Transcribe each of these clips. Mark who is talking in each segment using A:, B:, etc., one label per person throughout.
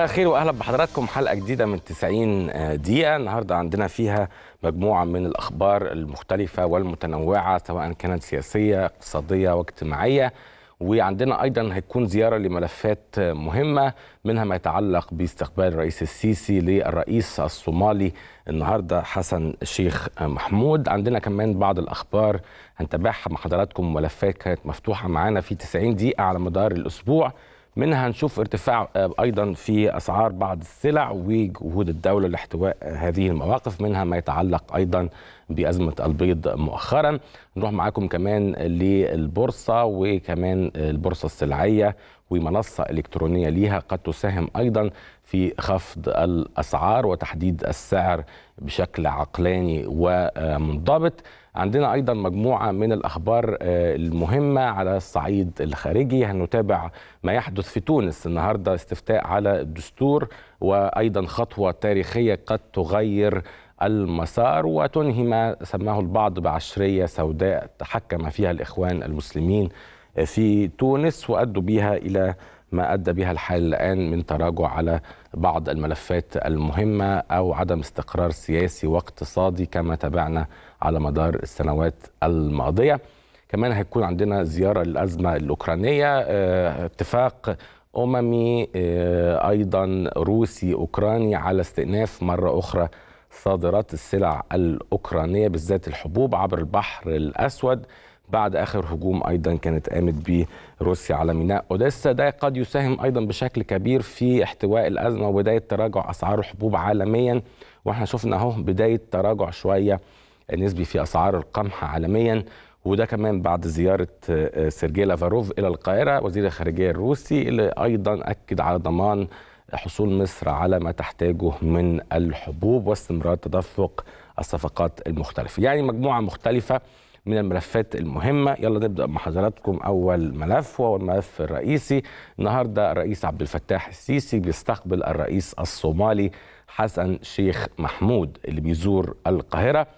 A: الخير واهلا بحضراتكم حلقه جديده من 90 دقيقه النهارده عندنا فيها مجموعه من الاخبار المختلفه والمتنوعه سواء كانت سياسيه اقتصاديه واجتماعيه وعندنا ايضا هتكون زياره لملفات مهمه منها ما يتعلق باستقبال الرئيس السيسي للرئيس الصومالي النهارده حسن الشيخ محمود عندنا كمان بعض الاخبار هنتابعها مع حضراتكم ملفات كانت مفتوحه معانا في 90 دقيقه على مدار الاسبوع منها هنشوف ارتفاع ايضا في اسعار بعض السلع وجهود الدوله لاحتواء هذه المواقف منها ما يتعلق ايضا بازمه البيض مؤخرا نروح معاكم كمان للبورصه وكمان البورصه السلعيه ومنصه الكترونيه ليها قد تساهم ايضا في خفض الاسعار وتحديد السعر بشكل عقلاني ومنضبط عندنا ايضا مجموعه من الاخبار المهمه على الصعيد الخارجي هنتابع ما يحدث في تونس النهارده استفتاء على الدستور وايضا خطوه تاريخيه قد تغير المسار وتنهي ما سماه البعض بعشريه سوداء تحكم فيها الاخوان المسلمين في تونس وادوا بها الى ما ادى بها الحال الان من تراجع على بعض الملفات المهمه او عدم استقرار سياسي واقتصادي كما تابعنا على مدار السنوات الماضيه. كمان هيكون عندنا زياره للازمه الاوكرانيه اتفاق اممي ايضا روسي اوكراني على استئناف مره اخرى صادرات السلع الاوكرانيه بالذات الحبوب عبر البحر الاسود بعد اخر هجوم ايضا كانت قامت به روسيا على ميناء اوديسا ده قد يساهم ايضا بشكل كبير في احتواء الازمه وبدايه تراجع اسعار الحبوب عالميا واحنا شفنا اهو بدايه تراجع شويه نسبي في اسعار القمح عالميا وده كمان بعد زياره سيرجي لافاروف الى القاهره وزير الخارجيه الروسي اللي ايضا اكد على ضمان حصول مصر على ما تحتاجه من الحبوب واستمرار تدفق الصفقات المختلفه يعني مجموعه مختلفه من الملفات المهمة يلا نبدأ مع حضراتكم أول ملف وهو الملف الرئيسي النهاردة الرئيس عبد الفتاح السيسي بيستقبل الرئيس الصومالي حسن شيخ محمود اللي بيزور القاهرة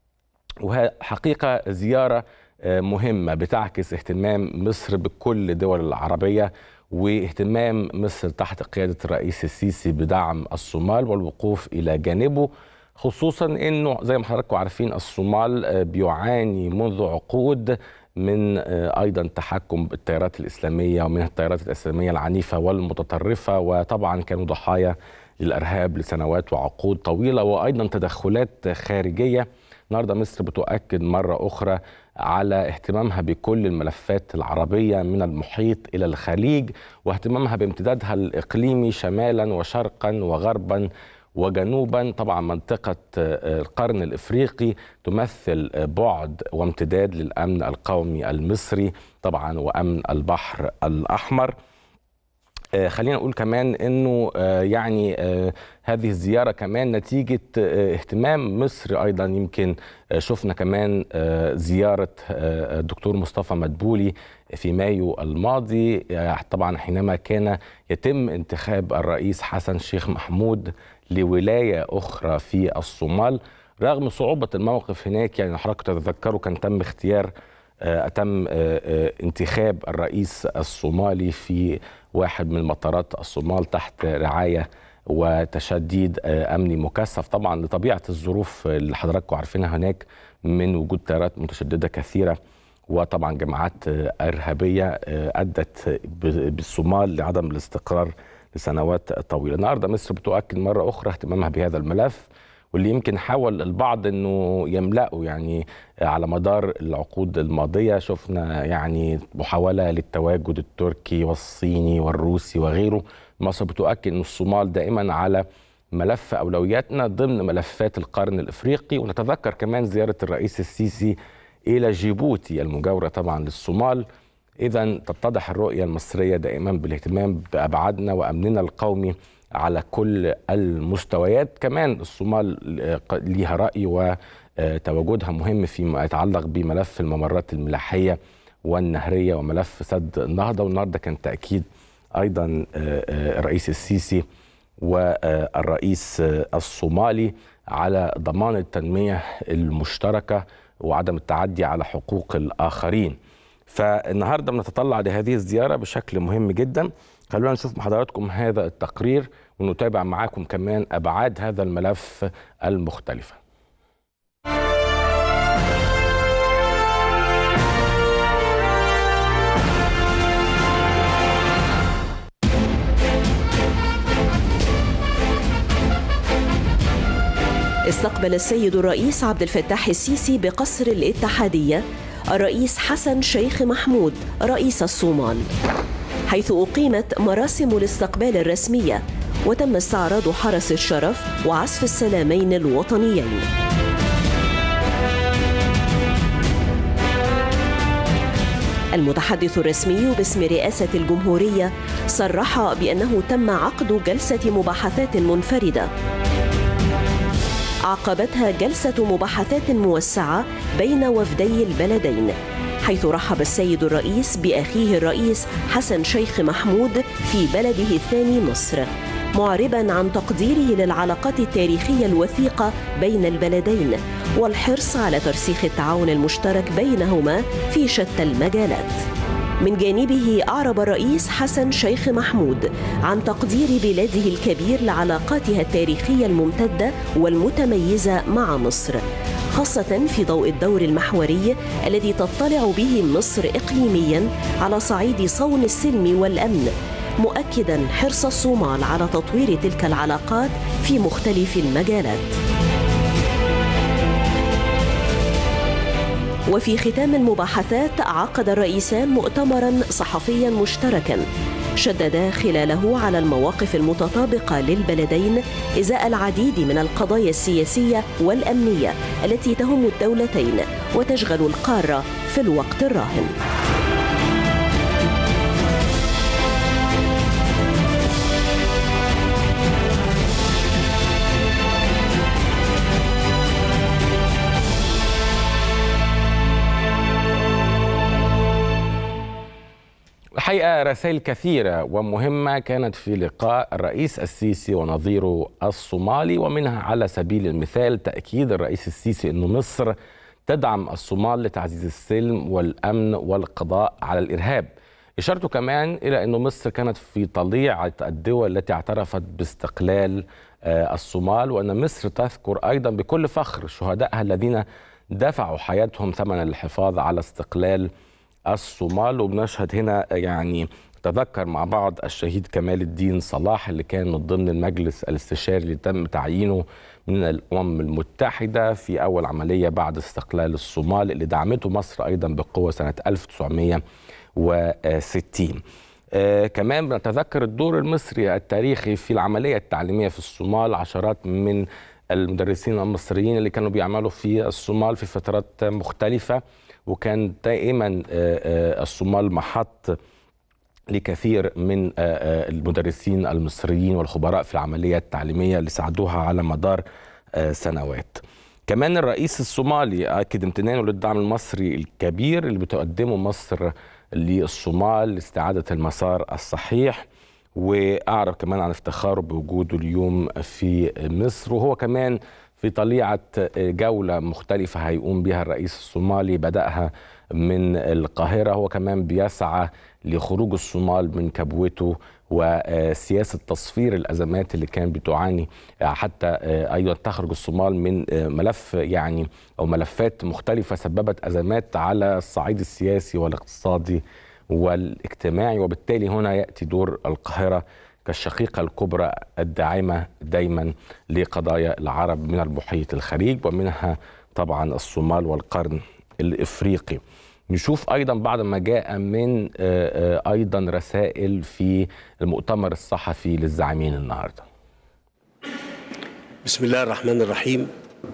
A: وهي حقيقة زيارة مهمة بتعكس اهتمام مصر بكل الدول العربية واهتمام مصر تحت قيادة الرئيس السيسي بدعم الصومال والوقوف إلى جانبه خصوصا انه زي ما حضراتكم عارفين الصومال بيعاني منذ عقود من ايضا تحكم بالتيارات الاسلاميه ومن التيارات الاسلاميه العنيفه والمتطرفه وطبعا كانوا ضحايا للارهاب لسنوات وعقود طويله وايضا تدخلات خارجيه النهارده مصر بتؤكد مره اخرى على اهتمامها بكل الملفات العربيه من المحيط الى الخليج واهتمامها بامتدادها الاقليمي شمالا وشرقا وغربا وجنوبا طبعا منطقة القرن الإفريقي تمثل بعد وامتداد للأمن القومي المصري طبعا وأمن البحر الأحمر خلينا نقول كمان انه يعني هذه الزياره كمان نتيجه اهتمام مصر ايضا يمكن شفنا كمان زياره الدكتور مصطفى مدبولي في مايو الماضي طبعا حينما كان يتم انتخاب الرئيس حسن شيخ محمود لولايه اخرى في الصومال رغم صعوبه الموقف هناك يعني حضراتكم تتذكروا كان تم اختيار تم انتخاب الرئيس الصومالي في واحد من مطارات الصومال تحت رعايه وتشديد امني مكثف طبعا لطبيعه الظروف اللي حضراتكم عارفينها هناك من وجود تيارات متشدده كثيره وطبعا جماعات ارهابيه ادت بالصومال لعدم الاستقرار لسنوات طويله. النهارده مصر بتؤكد مره اخرى اهتمامها بهذا الملف واللي يمكن حاول البعض انه يملأه يعني على مدار العقود الماضيه شفنا يعني محاوله للتواجد التركي والصيني والروسي وغيره. مصر بتؤكد ان الصومال دائما على ملف اولوياتنا ضمن ملفات القرن الافريقي ونتذكر كمان زياره الرئيس السيسي الى جيبوتي المجاوره طبعا للصومال اذا تتضح الرؤيه المصريه دائما بالاهتمام بابعادنا وامننا القومي على كل المستويات كمان الصومال ليها راي وتواجدها مهم فيما يتعلق بملف الممرات الملاحيه والنهريه وملف سد النهضه والنهارده كان تاكيد ايضا الرئيس السيسي والرئيس الصومالي على ضمان التنميه المشتركه وعدم التعدي على حقوق الاخرين فالنهارده بنتطلع لهذه الزياره بشكل مهم جدا خلونا نشوف مع حضراتكم هذا التقرير ونتابع معاكم كمان أبعاد هذا الملف المختلفة
B: استقبل السيد الرئيس عبد الفتاح السيسي بقصر الاتحادية الرئيس حسن شيخ محمود رئيس الصومال حيث أقيمت مراسم الاستقبال الرسمية وتم استعراض حرس الشرف وعزف السلامين الوطنيين المتحدث الرسمي باسم رئاسة الجمهورية صرح بأنه تم عقد جلسة مباحثات منفردة عقبتها جلسة مباحثات موسعة بين وفدي البلدين حيث رحب السيد الرئيس بأخيه الرئيس حسن شيخ محمود في بلده الثاني مصر معربا عن تقديره للعلاقات التاريخية الوثيقة بين البلدين والحرص على ترسيخ التعاون المشترك بينهما في شتى المجالات من جانبه أعرب الرئيس حسن شيخ محمود عن تقدير بلاده الكبير لعلاقاتها التاريخية الممتدة والمتميزة مع مصر خاصة في ضوء الدور المحوري الذي تطلع به مصر إقليميا على صعيد صون السلم والأمن مؤكدا حرص الصومال على تطوير تلك العلاقات في مختلف المجالات وفي ختام المباحثات عقد الرئيسان مؤتمرا صحفيا مشتركا شددا خلاله على المواقف المتطابقه للبلدين ازاء العديد من القضايا السياسيه والامنيه التي تهم الدولتين وتشغل القاره في الوقت الراهن
A: الحقيقة رسائل كثيرة ومهمة كانت في لقاء الرئيس السيسي ونظيره الصومالي ومنها على سبيل المثال تأكيد الرئيس السيسي أن مصر تدعم الصومال لتعزيز السلم والأمن والقضاء على الإرهاب إشارته كمان إلى أن مصر كانت في طليعة الدول التي اعترفت باستقلال الصومال وأن مصر تذكر أيضا بكل فخر شهدائها الذين دفعوا حياتهم ثمن الحفاظ على استقلال الصومال وبنشهد هنا يعني تذكر مع بعض الشهيد كمال الدين صلاح اللي كان من ضمن المجلس الاستشاري اللي تم تعيينه من الامم المتحده في اول عمليه بعد استقلال الصومال اللي دعمته مصر ايضا بقوه سنه 1960. آه كمان بنتذكر الدور المصري التاريخي في العمليه التعليميه في الصومال عشرات من المدرسين المصريين اللي كانوا بيعملوا في الصومال في فترات مختلفه وكان دائما الصومال محط لكثير من المدرسين المصريين والخبراء في العمليه التعليميه اللي ساعدوها على مدار سنوات. كمان الرئيس الصومالي اكد امتنانه للدعم المصري الكبير اللي بتقدمه مصر للصومال لاستعاده المسار الصحيح واعرب كمان عن افتخاره بوجوده اليوم في مصر وهو كمان في طليعة جولة مختلفة هيقوم بها الرئيس الصومالي بدأها من القاهرة هو كمان بيسعى لخروج الصومال من كبوته وسياسة تصفير الأزمات اللي كان بتعاني حتى أيضا تخرج الصومال من ملف يعني أو ملفات مختلفة سببت أزمات على الصعيد السياسي والاقتصادي والاجتماعي وبالتالي هنا يأتي دور القاهرة كالشقيقة الكبرى الداعمة دايما لقضايا العرب من المحيط الخليج ومنها طبعا الصومال والقرن الإفريقي نشوف أيضا بعد ما جاء من أيضا رسائل في المؤتمر الصحفي للزعيمين النهاردة
C: بسم الله الرحمن الرحيم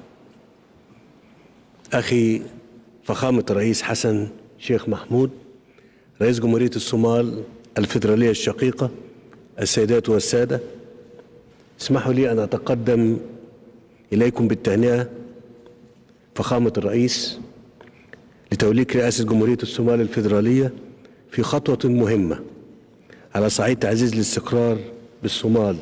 C: أخي فخامة الرئيس حسن شيخ محمود رئيس جمهورية الصومال الفيدرالية الشقيقة السيدات والسادة اسمحوا لي أن أتقدم إليكم بالتهنئة فخامة الرئيس لتوليك رئاسة جمهورية الصومال الفيدرالية في خطوة مهمة على صعيد تعزيز الاستقرار بالصومال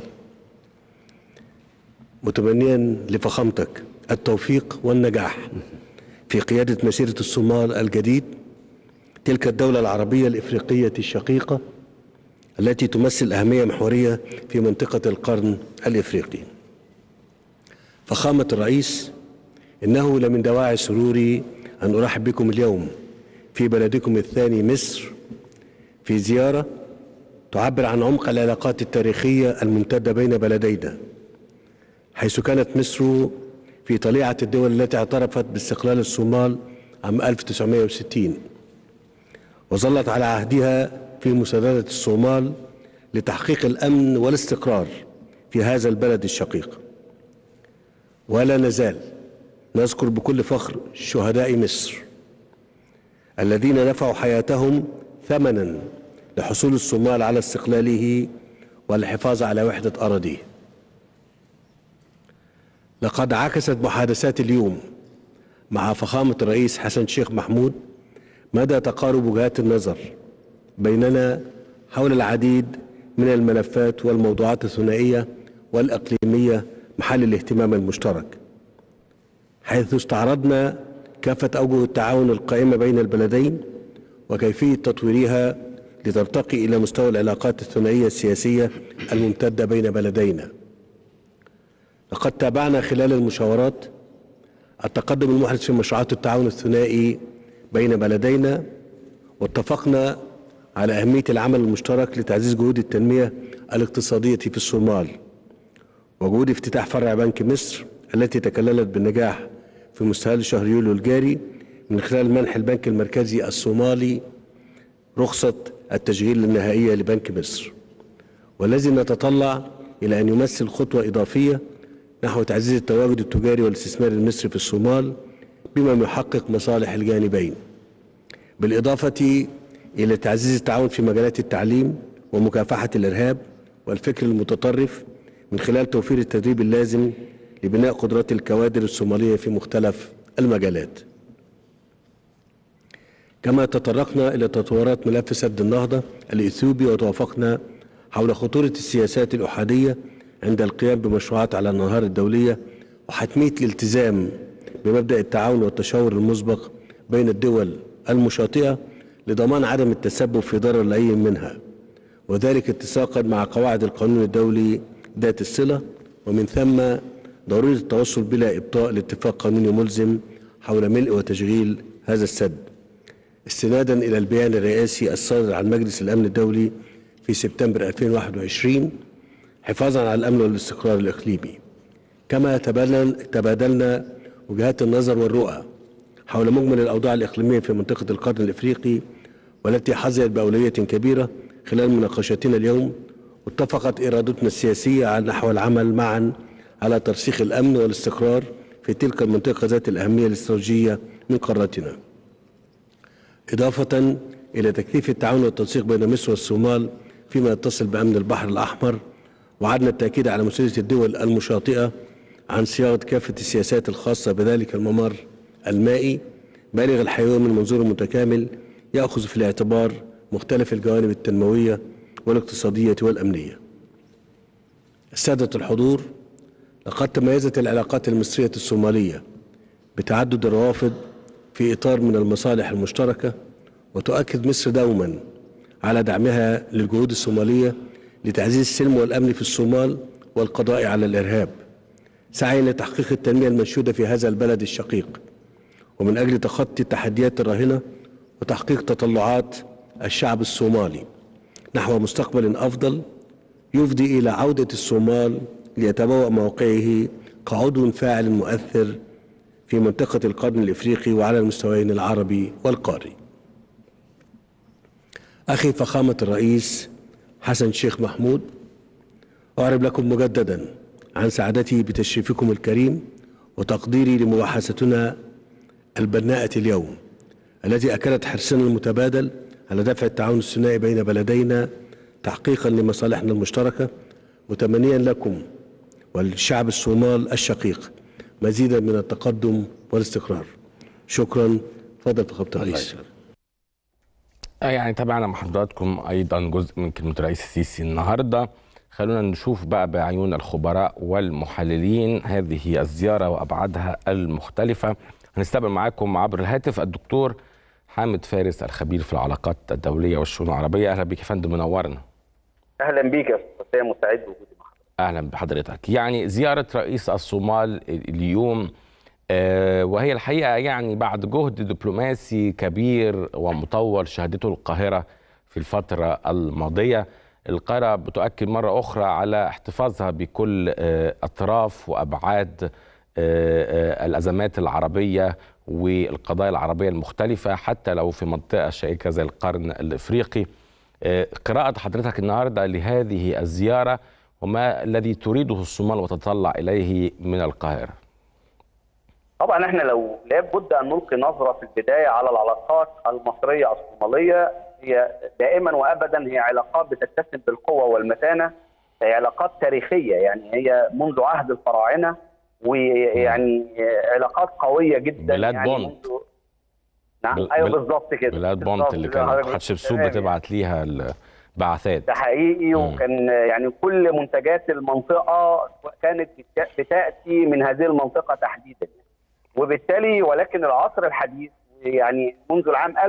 C: متمنيا لفخامتك التوفيق والنجاح في قيادة مسيرة الصومال الجديد تلك الدولة العربية الإفريقية الشقيقة التي تمثل أهمية محورية في منطقة القرن الإفريقي فخامة الرئيس إنه لمن دواعي سروري أن أرحب بكم اليوم في بلدكم الثاني مصر في زيارة تعبر عن عمق العلاقات التاريخية الممتدة بين بلدينا حيث كانت مصر في طليعة الدول التي اعترفت باستقلال الصومال عام 1960 وظلت على عهدها في مساندة الصومال لتحقيق الأمن والاستقرار في هذا البلد الشقيق ولا نزال نذكر بكل فخر شهداء مصر الذين نفعوا حياتهم ثمنا لحصول الصومال على استقلاله والحفاظ على وحدة أراضيه لقد عكست محادثات اليوم مع فخامة الرئيس حسن شيخ محمود مدى تقارب وجهات النظر بيننا حول العديد من الملفات والموضوعات الثنائية والإقليمية محل الاهتمام المشترك حيث استعرضنا كافة أوجه التعاون القائمة بين البلدين وكيفية تطويرها لترتقي إلى مستوى العلاقات الثنائية السياسية الممتدة بين بلدينا لقد تابعنا خلال المشاورات التقدم المحدث في مشروعات التعاون الثنائي بين بلدينا واتفقنا على أهمية العمل المشترك لتعزيز جهود التنمية الاقتصادية في الصومال وجهود افتتاح فرع بنك مصر التي تكللت بالنجاح في مستهل شهر يوليو الجاري من خلال منح البنك المركزي الصومالي رخصة التشغيل النهائية لبنك مصر والذي نتطلع إلى أن يمثل خطوة إضافية نحو تعزيز التواجد التجاري والاستثمار المصري في الصومال بما يحقق مصالح الجانبين بالإضافة إلى تعزيز التعاون في مجالات التعليم ومكافحة الإرهاب والفكر المتطرف من خلال توفير التدريب اللازم لبناء قدرات الكوادر الصومالية في مختلف المجالات كما تطرقنا إلى تطورات ملف سد النهضة الإثيوبي وتوافقنا حول خطورة السياسات الأحادية عند القيام بمشروعات على النهار الدولية وحتمية الالتزام بمبدأ التعاون والتشاور المسبق بين الدول المشاطئة لضمان عدم التسبب في ضرر لأي منها وذلك اتساقا مع قواعد القانون الدولي ذات الصلة ومن ثم ضرورة التوصل بلا إبطاء لاتفاق قانوني ملزم حول ملء وتشغيل هذا السد استنادا إلى البيان الرئاسي الصادر عن مجلس الأمن الدولي في سبتمبر 2021 حفاظا على الأمن والاستقرار الإقليمي كما تبادلنا وجهات النظر والرؤى حول مجمل الأوضاع الإقليمية في منطقة القرن الإفريقي والتي حظيت بأولوية كبيرة خلال مناقشتنا اليوم واتفقت إرادتنا السياسية على نحو العمل معا على ترسيخ الأمن والاستقرار في تلك المنطقة ذات الأهمية الاستراتيجية من قارتنا إضافة إلى تكثيف التعاون والتنسيق بين مصر والصومال فيما يتصل بأمن البحر الأحمر وعدنا التأكيد على مسؤولية الدول المشاطئة عن صياغة كافة السياسات الخاصة بذلك الممر المائي بالغ الحيوية من منظور متكامل يأخذ في الاعتبار مختلف الجوانب التنموية والاقتصادية والأمنية السادة الحضور لقد تميزت العلاقات المصرية الصومالية بتعدد الروافد في إطار من المصالح المشتركة وتؤكد مصر دوما على دعمها للجهود الصومالية لتعزيز السلم والأمن في الصومال والقضاء على الإرهاب سعيا لتحقيق التنمية المنشودة في هذا البلد الشقيق ومن أجل تخطي التحديات الراهنة وتحقيق تطلعات الشعب الصومالي نحو مستقبل أفضل يفضي إلى عودة الصومال ليتبوأ موقعه كعضو فاعل مؤثر في منطقة القرن الإفريقي وعلى المستويين العربي والقاري أخي فخامة الرئيس حسن شيخ محمود أعرب لكم مجددا عن سعادتي بتشريفكم الكريم وتقديري لمباحثتنا البناءة اليوم التي أكلت حرصنا المتبادل على دفع التعاون الثنائي بين بلدينا تحقيقا لمصالحنا المشتركة متمنيا لكم والشعب الصومال الشقيق مزيدا من التقدم والاستقرار شكرا تفضل فخامة الرئيس
A: يعني تابعنا مع حضراتكم ايضا جزء من كلمه الرئيس السيسي النهارده خلونا نشوف بقى بعيون الخبراء والمحللين هذه الزياره وابعادها المختلفه هنستقبل معاكم عبر الهاتف الدكتور حامد فارس الخبير في العلاقات الدوليه والشؤون العربيه اهلا بك يا فندم منورنا
D: اهلا بيك يا استاذ حسام وسعيد بوجودي معك
A: اهلا بحضرتك يعني زياره رئيس الصومال اليوم آه، وهي الحقيقه يعني بعد جهد دبلوماسي كبير ومطول شهدته القاهره في الفتره الماضيه القاهره بتؤكد مره اخرى على احتفاظها بكل آه، اطراف وابعاد آه، آه، الازمات العربيه والقضايا العربيه المختلفه حتى لو في منطقه شائكه زي القرن الافريقي آه، قراءه حضرتك النهارده لهذه الزياره وما الذي تريده الصومال وتتطلع اليه من القاهره
D: طبعا احنا لو لابد ان نلقي نظره في البدايه على العلاقات المصريه الصوماليه هي دائما وابدا هي علاقات بتتسم بالقوه والمتانه هي علاقات تاريخيه يعني هي منذ عهد الفراعنه ويعني علاقات قويه جدا
A: بلاد
D: يعني
A: بونت.
D: منذ نعم
A: بل-
D: ايوه
A: بل-
D: بالظبط كده
A: بلاد بونت
D: بالظبط
A: اللي
D: زي ما
A: كانت
D: حضرتك
A: حتشبسوت
D: تمام يعني.
A: بتبعت ليها البعثات
D: ده حقيقي
A: مم.
D: وكان يعني كل منتجات المنطقه كانت بتا- بتاتي من هذه المنطقه تحديدا وبالتالي ولكن العصر الحديث يعني منذ العام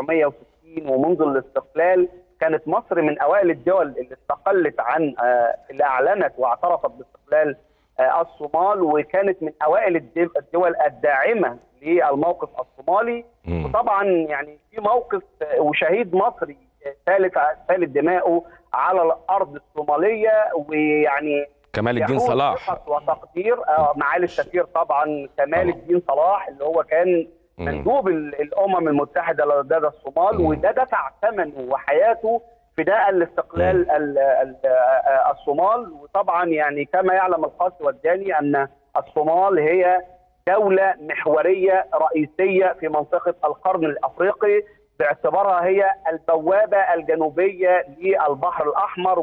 D: 1960 ومنذ الاستقلال كانت مصر من اوائل الدول اللي استقلت عن آه، اللي اعلنت واعترفت باستقلال آه، الصومال وكانت من اوائل الدول- الدول الداعمه للموقف الصومالي
A: مم.
D: وطبعا يعني في موقف آه، وشهيد مصري آه، ثالث ثالث دماؤه على الارض الصوماليه ويعني
A: كمال الدين
D: يحوز
A: صلاح
D: ثقة وتقدير آه، معالي السفير طبعا كمال الدين صلاح اللي هو كان
A: مم.
D: مندوب ال- الامم المتحده لدى الصومال
A: مم.
D: وده دفع ثمنه وحياته فداء لاستقلال ال- ال- آه، الصومال وطبعا يعني كما يعلم القاصي والداني ان الصومال هي دوله محوريه رئيسيه في منطقه القرن الافريقي باعتبارها هي البوابه الجنوبيه للبحر الاحمر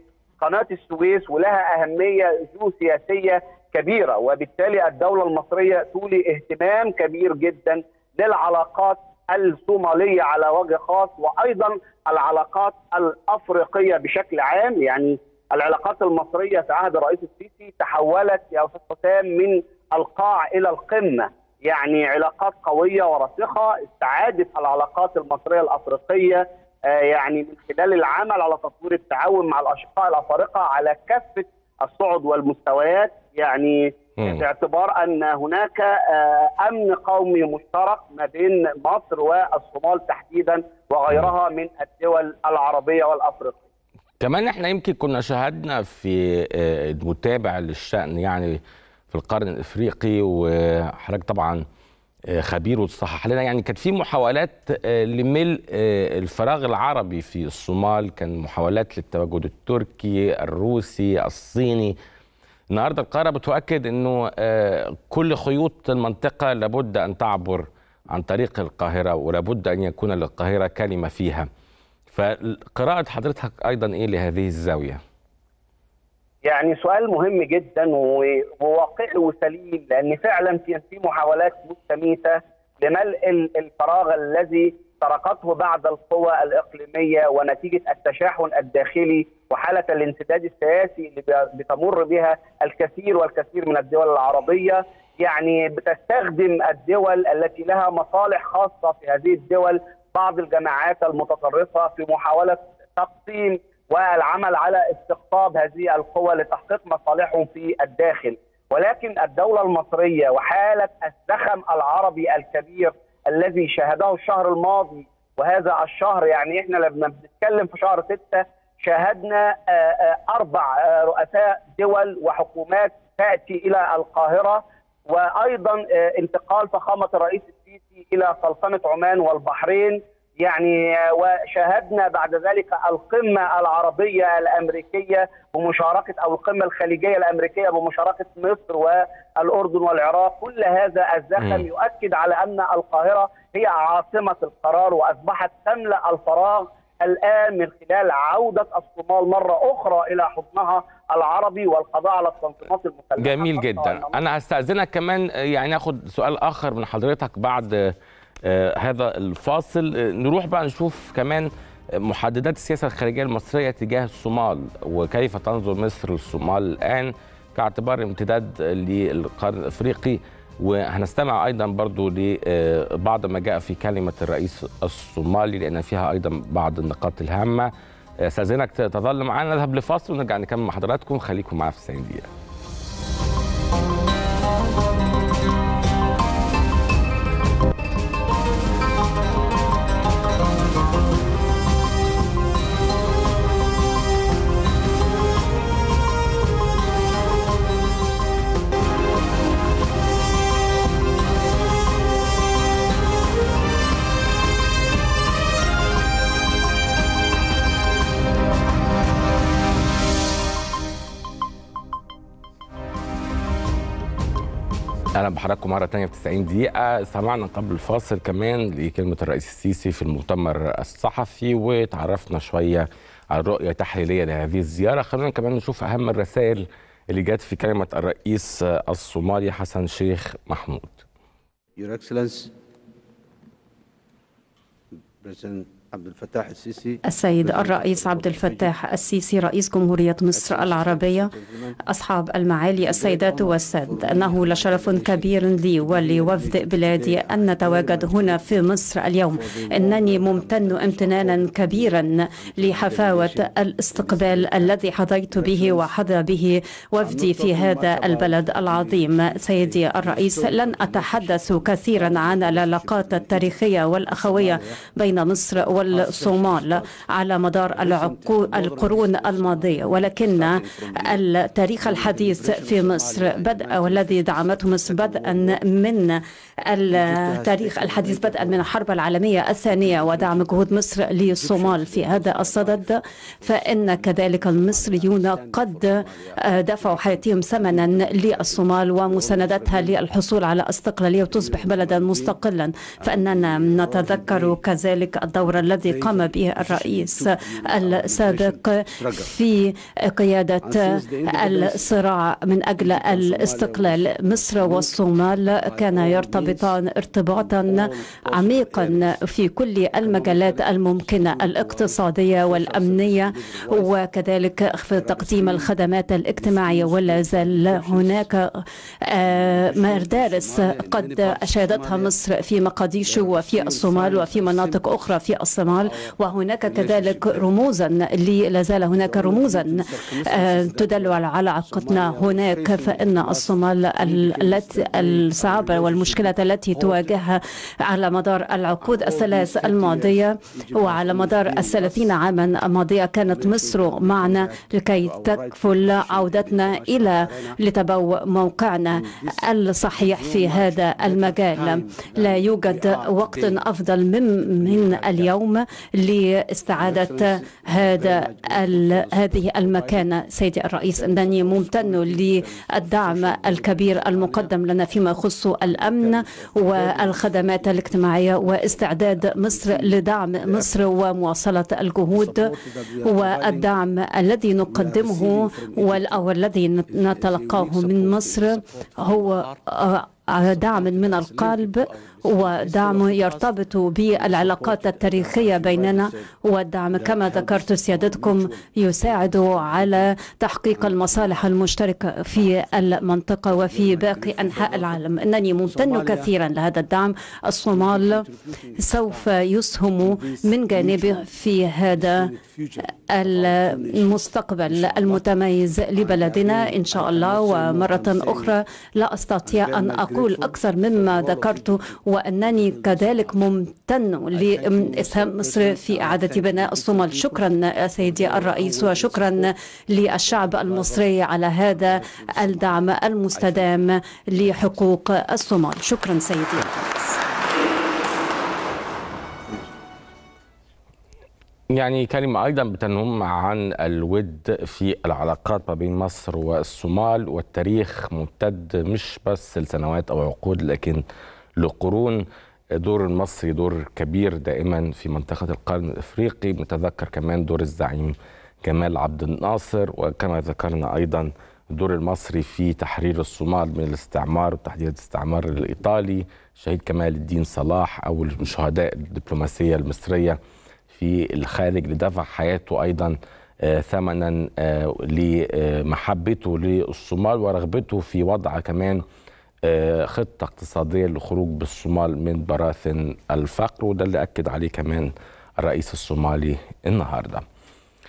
D: وقناه السويس ولها اهميه جيوسياسيه كبيره وبالتالي الدوله المصريه تولي اهتمام كبير جدا للعلاقات الصوماليه على وجه خاص وايضا العلاقات الافريقيه بشكل عام يعني العلاقات المصريه في عهد الرئيس السيسي تحولت يا استاذ حسام من القاع الى القمه يعني علاقات قويه وراسخه استعادت العلاقات المصريه الافريقيه آه، يعني من خلال العمل على تطوير التعاون مع الاشقاء الافارقه على كافه الصعد والمستويات يعني
A: مم.
D: باعتبار ان هناك آه، امن قومي مشترك ما بين مصر والصومال تحديدا وغيرها من الدول العربيه والافريقيه.
A: كمان احنا يمكن كنا شاهدنا في آه، المتابع للشأن يعني في القرن الافريقي وحضرتك طبعا آه، خبير وتصحح لنا يعني كانت في محاولات آه، لملء آه، الفراغ العربي في الصومال كان محاولات للتواجد التركي الروسي الصيني النهارده القاهره بتؤكد انه آه، كل خيوط المنطقه لابد ان تعبر عن طريق القاهره ولابد ان يكون للقاهره كلمه فيها فقراءه حضرتك ايضا ايه لهذه الزاويه
D: يعني سؤال مهم جدا و- وواقعي وسليم لان فعلا في في محاولات مستميته لملء ال- الفراغ الذي تركته بعد القوى الاقليميه ونتيجه التشاحن الداخلي وحاله الانسداد السياسي اللي بي- بتمر بها الكثير والكثير من الدول العربيه يعني بتستخدم الدول التي لها مصالح خاصه في هذه الدول بعض الجماعات المتطرفه في محاوله تقسيم والعمل على استقطاب هذه القوى لتحقيق مصالحهم في الداخل ولكن الدولة المصرية وحالة الزخم العربي الكبير الذي شاهده الشهر الماضي وهذا الشهر يعني احنا لما بنتكلم في شهر ستة شاهدنا آه، آه، أربع آه، رؤساء دول وحكومات تأتي إلى القاهرة وأيضا آه، انتقال فخامة الرئيس السيسي إلى سلطنة عمان والبحرين يعني وشاهدنا بعد ذلك القمة العربية الأمريكية بمشاركة أو القمة الخليجية الأمريكية بمشاركة مصر والأردن والعراق كل هذا الزخم
A: مم.
D: يؤكد على أن القاهرة هي عاصمة القرار وأصبحت تملأ الفراغ الآن من خلال عودة الصومال مرة أخرى إلى حضنها العربي والقضاء على التنظيمات المسلحة
A: جميل
D: خاصة
A: جدا
D: والنمط
A: انا هستاذنك كمان آه، يعني اخد سؤال اخر من حضرتك بعد آه، هذا الفاصل آه، نروح بقى نشوف كمان آه، محددات السياسه الخارجيه المصريه تجاه الصومال وكيف تنظر مصر للصومال الان كاعتبار امتداد للقرن الافريقي وهنستمع ايضا برضو لبعض ما جاء في كلمه الرئيس الصومالي لان فيها ايضا بعض النقاط الهامه استاذنك تظل معانا نذهب لفاصل ونرجع نكمل مع حضراتكم خليكم معانا في 90 دقيقه اهلا بحضراتكم مره ثانيه في 90 دقيقه سمعنا قبل الفاصل كمان لكلمه الرئيس السيسي في المؤتمر الصحفي وتعرفنا شويه على الرؤيه التحليليه لهذه الزياره خلونا كمان نشوف اهم الرسائل اللي جت في كلمه الرئيس الصومالي حسن شيخ محمود
E: Your Excellency President عبد الفتاح السيسي
F: السيد الرئيس عبد الفتاح السيسي رئيس جمهورية مصر العربية أصحاب المعالي السيدات والساد أنه لشرف كبير لي ولوفد بلادي أن نتواجد هنا في مصر اليوم إنني ممتن امتنانا كبيرا لحفاوة الاستقبال الذي حظيت به وحظى به وفدي في هذا البلد العظيم سيدي الرئيس لن أتحدث كثيرا عن العلاقات التاريخية والأخوية بين مصر والصومال على مدار العقو- القرون الماضية ولكن التاريخ الحديث في مصر بدأ والذي دعمته مصر بدءا من التاريخ الحديث بدءا من الحرب العالمية الثانية ودعم جهود مصر للصومال في هذا الصدد فإن كذلك المصريون قد دفعوا حياتهم ثمنا للصومال ومساندتها للحصول على استقلالية وتصبح بلدا مستقلا فإننا نتذكر كذلك الدور الذي قام به الرئيس السابق في قيادة الصراع من أجل الاستقلال مصر والصومال كان يرتبطان ارتباطا عميقا في كل المجالات الممكنة الاقتصادية والأمنية وكذلك في تقديم الخدمات الاجتماعية ولا زال هناك آه، مدارس قد أشادتها مصر في مقديشو وفي الصومال وفي مناطق أخرى في الصومال وهناك كذلك رموزا لي- لا زال هناك رموزا آه، تدل على علاقتنا هناك فإن الصومال ال- التي الصعبة والمشكلة التي تواجهها على مدار العقود الثلاث الماضية وعلى مدار الثلاثين عاما الماضية كانت مصر معنا لكي تكفل عودتنا إلى لتبوء موقعنا الصحيح في هذا المجال لا يوجد وقت أفضل من, من اليوم لاستعادة هذا ال- هذه المكانة سيدي الرئيس أنني ممتن للدعم الكبير المقدم لنا فيما يخص الأمن والخدمات الاجتماعية واستعداد مصر لدعم مصر ومواصلة الجهود والدعم الذي نقدمه وال- أو الذي نتلقاه من مصر هو آه، دعم من القلب ودعم يرتبط بالعلاقات التاريخية بيننا والدعم كما ذكرت سيادتكم يساعد على تحقيق المصالح المشتركة في المنطقة وفي باقي أنحاء العالم إنني ممتن كثيرا لهذا الدعم الصومال سوف يسهم من جانبه في هذا المستقبل المتميز لبلدنا إن شاء الله ومرة أخرى لا أستطيع أن أقول أكثر مما ذكرت وأنني كذلك ممتن لإسهام مصر في إعادة بناء الصومال شكرا سيدي الرئيس وشكرا للشعب المصري على هذا الدعم المستدام لحقوق الصومال شكرا سيدي الرئيس
A: يعني كلمة أيضا بتنم عن الود في العلاقات ما بين مصر والصومال والتاريخ ممتد مش بس لسنوات أو عقود لكن لقرون دور المصري دور كبير دائما في منطقة القرن الإفريقي نتذكر كمان دور الزعيم جمال عبد الناصر وكما ذكرنا أيضا الدور المصري في تحرير الصومال من الاستعمار وتحديد الاستعمار الإيطالي شهيد كمال الدين صلاح أو من شهداء الدبلوماسية المصرية في الخارج لدفع حياته ايضا آه، ثمنا آه، لمحبته للصومال ورغبته في وضع كمان آه، خطه اقتصاديه للخروج بالصومال من براثن الفقر وده اللي اكد عليه كمان الرئيس الصومالي النهارده.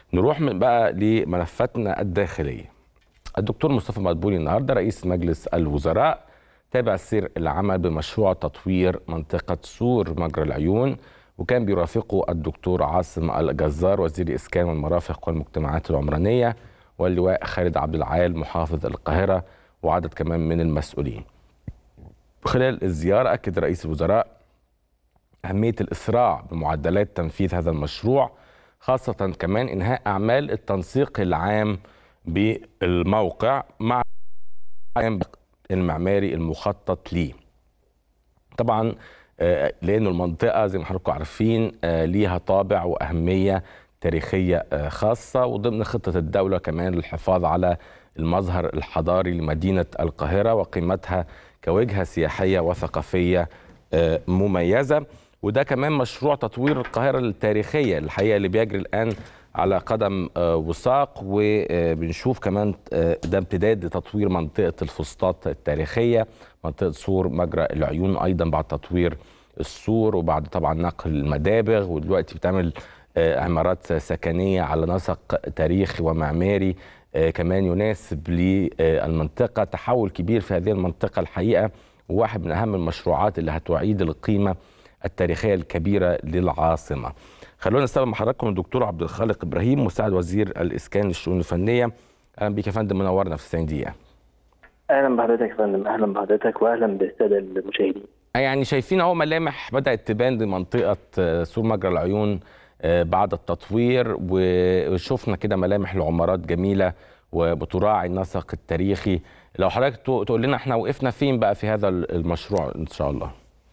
A: نروح من بقى لملفاتنا الداخليه الدكتور مصطفى مدبولي النهارده رئيس مجلس الوزراء تابع سير العمل بمشروع تطوير منطقه سور مجرى العيون وكان بيرافقه الدكتور عاصم الجزار وزير الاسكان والمرافق والمجتمعات العمرانيه واللواء خالد عبد العال محافظ القاهره وعدد كمان من المسؤولين. خلال الزياره اكد رئيس الوزراء اهميه الاسراع بمعدلات تنفيذ هذا المشروع خاصه كمان انهاء اعمال التنسيق العام بالموقع مع المعماري المخطط ليه. طبعا لانه المنطقه زي ما حضراتكم عارفين ليها طابع واهميه تاريخيه خاصه وضمن خطه الدوله كمان للحفاظ على المظهر الحضاري لمدينه القاهره وقيمتها كوجهه سياحيه وثقافيه مميزه وده كمان مشروع تطوير القاهره التاريخيه الحقيقه اللي بيجري الان على قدم وساق وبنشوف كمان ده امتداد لتطوير منطقه الفسطاط التاريخيه منطقه سور مجرى العيون ايضا بعد تطوير السور وبعد طبعا نقل المدابغ ودلوقتي بتعمل عمارات سكنيه على نسق تاريخي ومعماري كمان يناسب للمنطقه تحول كبير في هذه المنطقه الحقيقه وواحد من اهم المشروعات اللي هتعيد القيمه التاريخيه الكبيره للعاصمه. خلونا نستقبل مع حضراتكم الدكتور عبد الخالق ابراهيم مساعد وزير الاسكان للشؤون الفنيه. اهلا بك يا فندم منورنا في 90 دقيقه.
G: اهلا بحضرتك يا فندم اهلا بحضرتك واهلا بالساده المشاهدين.
A: يعني شايفين اهو ملامح بدات تبان لمنطقه سور مجرى العيون بعد التطوير وشفنا كده ملامح لعمارات جميله وبتراعي النسق التاريخي لو حضرتك تقول لنا احنا وقفنا فين بقى في هذا المشروع ان شاء الله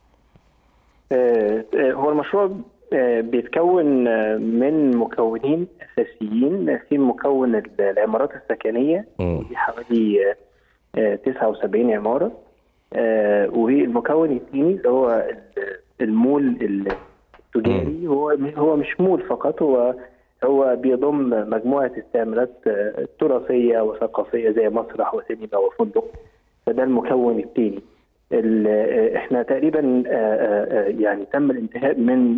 G: هو المشروع بيتكون من مكونين اساسيين في مكون العمارات السكنيه ودي حوالي 79 عماره والمكون الثاني اللي هو المول التجاري هو هو مش مول فقط هو هو بيضم مجموعه استعمالات تراثيه وثقافيه زي مسرح وسينما وفندق فده المكون الثاني احنا تقريبا يعني تم الانتهاء من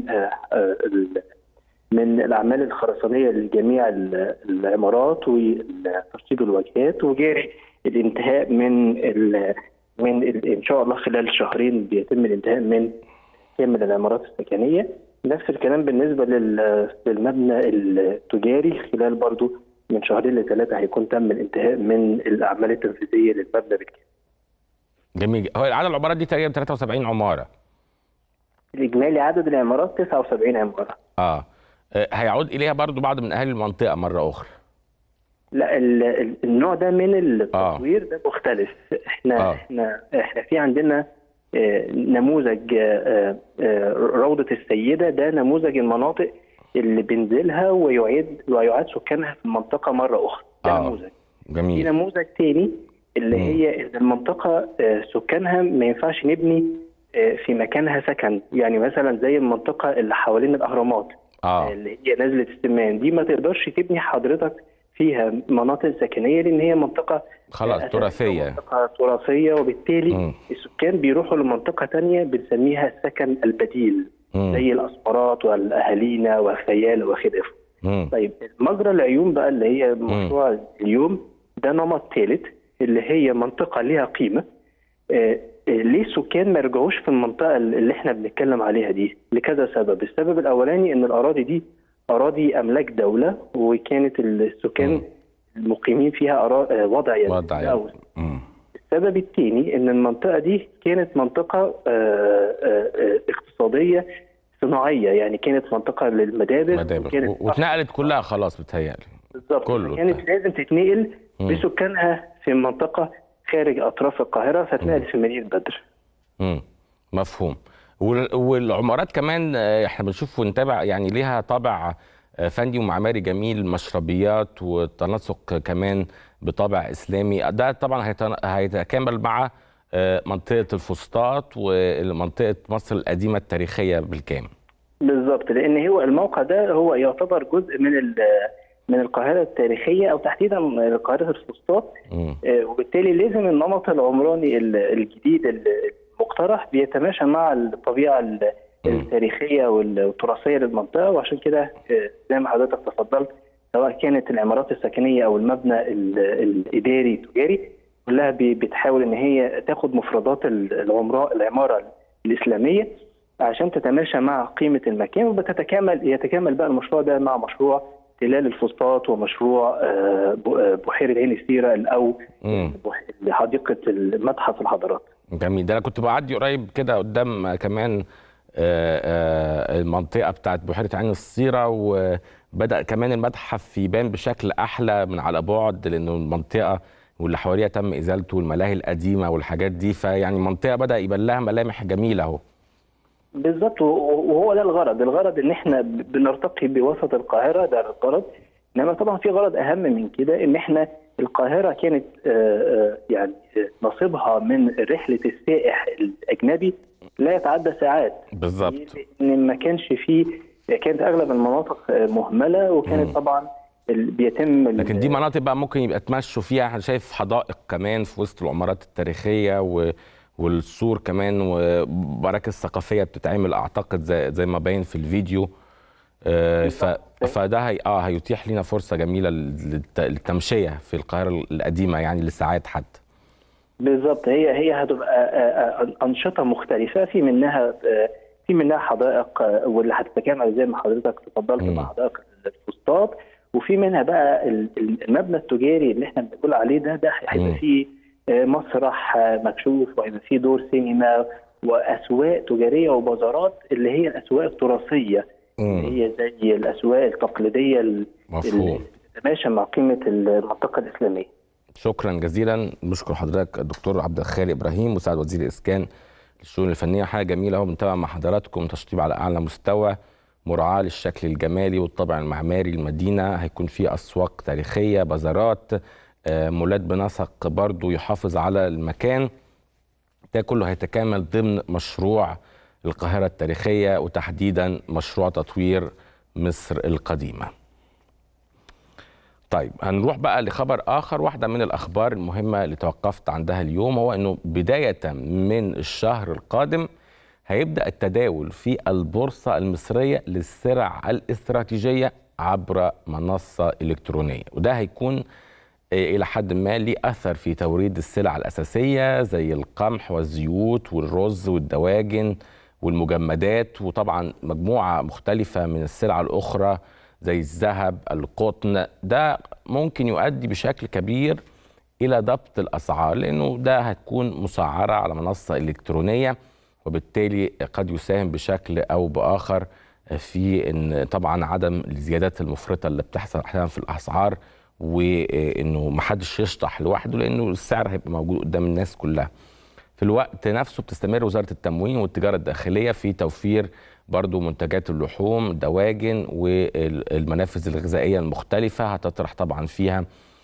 G: من الاعمال الخرسانيه لجميع العمارات وترتيب الواجهات وجاري الانتهاء من من ان شاء الله خلال شهرين بيتم الانتهاء من كامل العمارات السكنيه نفس الكلام بالنسبه للمبنى التجاري خلال برضو من شهرين لثلاثه هيكون تم الانتهاء من الاعمال التنفيذيه للمبنى بالكامل.
A: جميل هو عدد العمارات دي تقريبا 73 عماره.
G: الاجمالي عدد العمارات 79 عماره.
A: اه هيعود اليها برضو بعض من اهالي المنطقه مره اخرى.
G: لا النوع ده من التطوير آه. ده مختلف احنا آه. احنا احنا في عندنا نموذج روضة السيدة ده نموذج المناطق اللي بينزلها ويعيد ويعاد سكانها في المنطقة مرة أخرى ده
A: آه.
G: نموذج
A: جميل
G: في نموذج تاني اللي هي ان المنطقة سكانها ما ينفعش نبني في مكانها سكن يعني مثلا زي المنطقة اللي حوالين الأهرامات
A: آه.
G: اللي هي نزلة السمان دي ما تقدرش تبني حضرتك فيها مناطق سكنيه لان هي منطقه
A: خلاص تراثيه
G: منطقه تراثيه وبالتالي م. السكان بيروحوا لمنطقه ثانيه بنسميها السكن البديل م. زي الاسمرات والاهالينا والخيال وخلافه. طيب مجرى العيون بقى اللي هي مشروع م. اليوم ده نمط ثالث اللي هي منطقه ليها قيمه آه ليه السكان ما يرجعوش في المنطقه اللي احنا بنتكلم عليها دي لكذا سبب السبب الاولاني ان الاراضي دي اراضي املاك دوله وكانت السكان م. المقيمين فيها وضع يد
A: وضع
G: السبب الثاني ان المنطقه دي كانت منطقه اقتصاديه صناعيه يعني كانت منطقه للمدابر
A: مدابر واتنقلت كلها خلاص بتهيألي
G: بالظبط
A: كله
G: كانت لازم تتنقل بسكانها في منطقه خارج اطراف القاهره فاتنقلت في مدينه بدر
A: امم مفهوم والعمارات كمان احنا بنشوف ونتابع يعني ليها طابع فني ومعماري جميل مشربيات وتناسق كمان بطابع اسلامي ده طبعا هيتكامل مع منطقه الفسطاط ومنطقه مصر القديمه التاريخيه بالكامل
G: بالظبط لان هو الموقع ده هو يعتبر جزء من من القاهره التاريخيه او تحديدا قاهره الفسطاط وبالتالي لازم النمط العمراني الجديد مقترح بيتماشى مع الطبيعه التاريخيه والتراثيه للمنطقه وعشان كده زي ما حضرتك تفضلت سواء كانت العمارات السكنيه او المبنى الاداري التجاري كلها بتحاول ان هي تاخد مفردات العمراء العماره الاسلاميه عشان تتماشى مع قيمه المكان وبتتكامل يتكامل بقى المشروع ده مع مشروع تلال الفسطاط ومشروع بحيره عين السيره او حديقه متحف الحضارات.
A: جميل ده انا كنت بعدي قريب كده قدام كمان المنطقه بتاعت بحيره عين السيره وبدا كمان المتحف يبان بشكل احلى من على بعد لانه المنطقه واللي حواليها تم ازالته والملاهي القديمه والحاجات دي فيعني المنطقه بدا يبان لها ملامح جميله اهو
G: بالظبط وهو ده الغرض الغرض ان احنا بنرتقي بوسط القاهره ده الغرض انما طبعا في غرض اهم من كده ان احنا القاهره كانت يعني نصيبها من رحله السائح الاجنبي لا يتعدى ساعات
A: بالظبط
G: ان ما كانش فيه كانت اغلب المناطق مهمله وكانت م. طبعا بيتم
A: لكن دي مناطق بقى ممكن يبقى تمشوا فيها انا شايف حدائق كمان في وسط العمارات التاريخيه و... والسور كمان ومراكز ثقافيه بتتعمل اعتقد زي, زي ما باين في الفيديو آه ف... فده هي... اه هيتيح لنا فرصه جميله للتمشيه في القاهره القديمه يعني لساعات حتى
G: بالظبط هي هي هتبقى انشطه مختلفه في منها في منها حدائق واللي هتتكامل زي ما حضرتك تفضلت مع حدائق الفسطاط وفي منها بقى المبنى التجاري اللي احنا بنقول عليه ده ده هيبقى فيه مسرح مكشوف وهيبقى فيه دور سينما واسواق تجاريه وبازارات اللي هي الاسواق التراثيه اللي هي زي الاسواق التقليديه اللي تتماشى مع قيمه المنطقه الاسلاميه.
A: شكرا جزيلا بشكر حضرتك الدكتور عبد الخالق ابراهيم مساعد وزير الاسكان للشؤون الفنيه حاجه جميله اهو بنتابع مع حضراتكم تشطيب على اعلى مستوى مراعاه للشكل الجمالي والطابع المعماري للمدينه هيكون في اسواق تاريخيه بازارات مولات بنسق برضو يحافظ على المكان ده كله هيتكامل ضمن مشروع القاهرة التاريخية وتحديدا مشروع تطوير مصر القديمة طيب هنروح بقى لخبر آخر واحدة من الأخبار المهمة اللي توقفت عندها اليوم هو أنه بداية من الشهر القادم هيبدأ التداول في البورصة المصرية للسلع الاستراتيجية عبر منصة إلكترونية وده هيكون إلى حد ما ليه أثر في توريد السلع الأساسية زي القمح والزيوت والرز والدواجن والمجمدات وطبعا مجموعة مختلفة من السلع الأخرى زي الذهب القطن ده ممكن يؤدي بشكل كبير إلى ضبط الأسعار لأنه ده هتكون مسعرة على منصة إلكترونية وبالتالي قد يساهم بشكل أو بآخر في إن طبعا عدم الزيادات المفرطة اللي بتحصل أحيانا في الأسعار وانه ما حدش يشطح لوحده لانه السعر هيبقى موجود قدام الناس كلها. في الوقت نفسه بتستمر وزاره التموين والتجاره الداخليه في توفير برضو منتجات اللحوم الدواجن والمنافذ الغذائيه المختلفه هتطرح طبعا فيها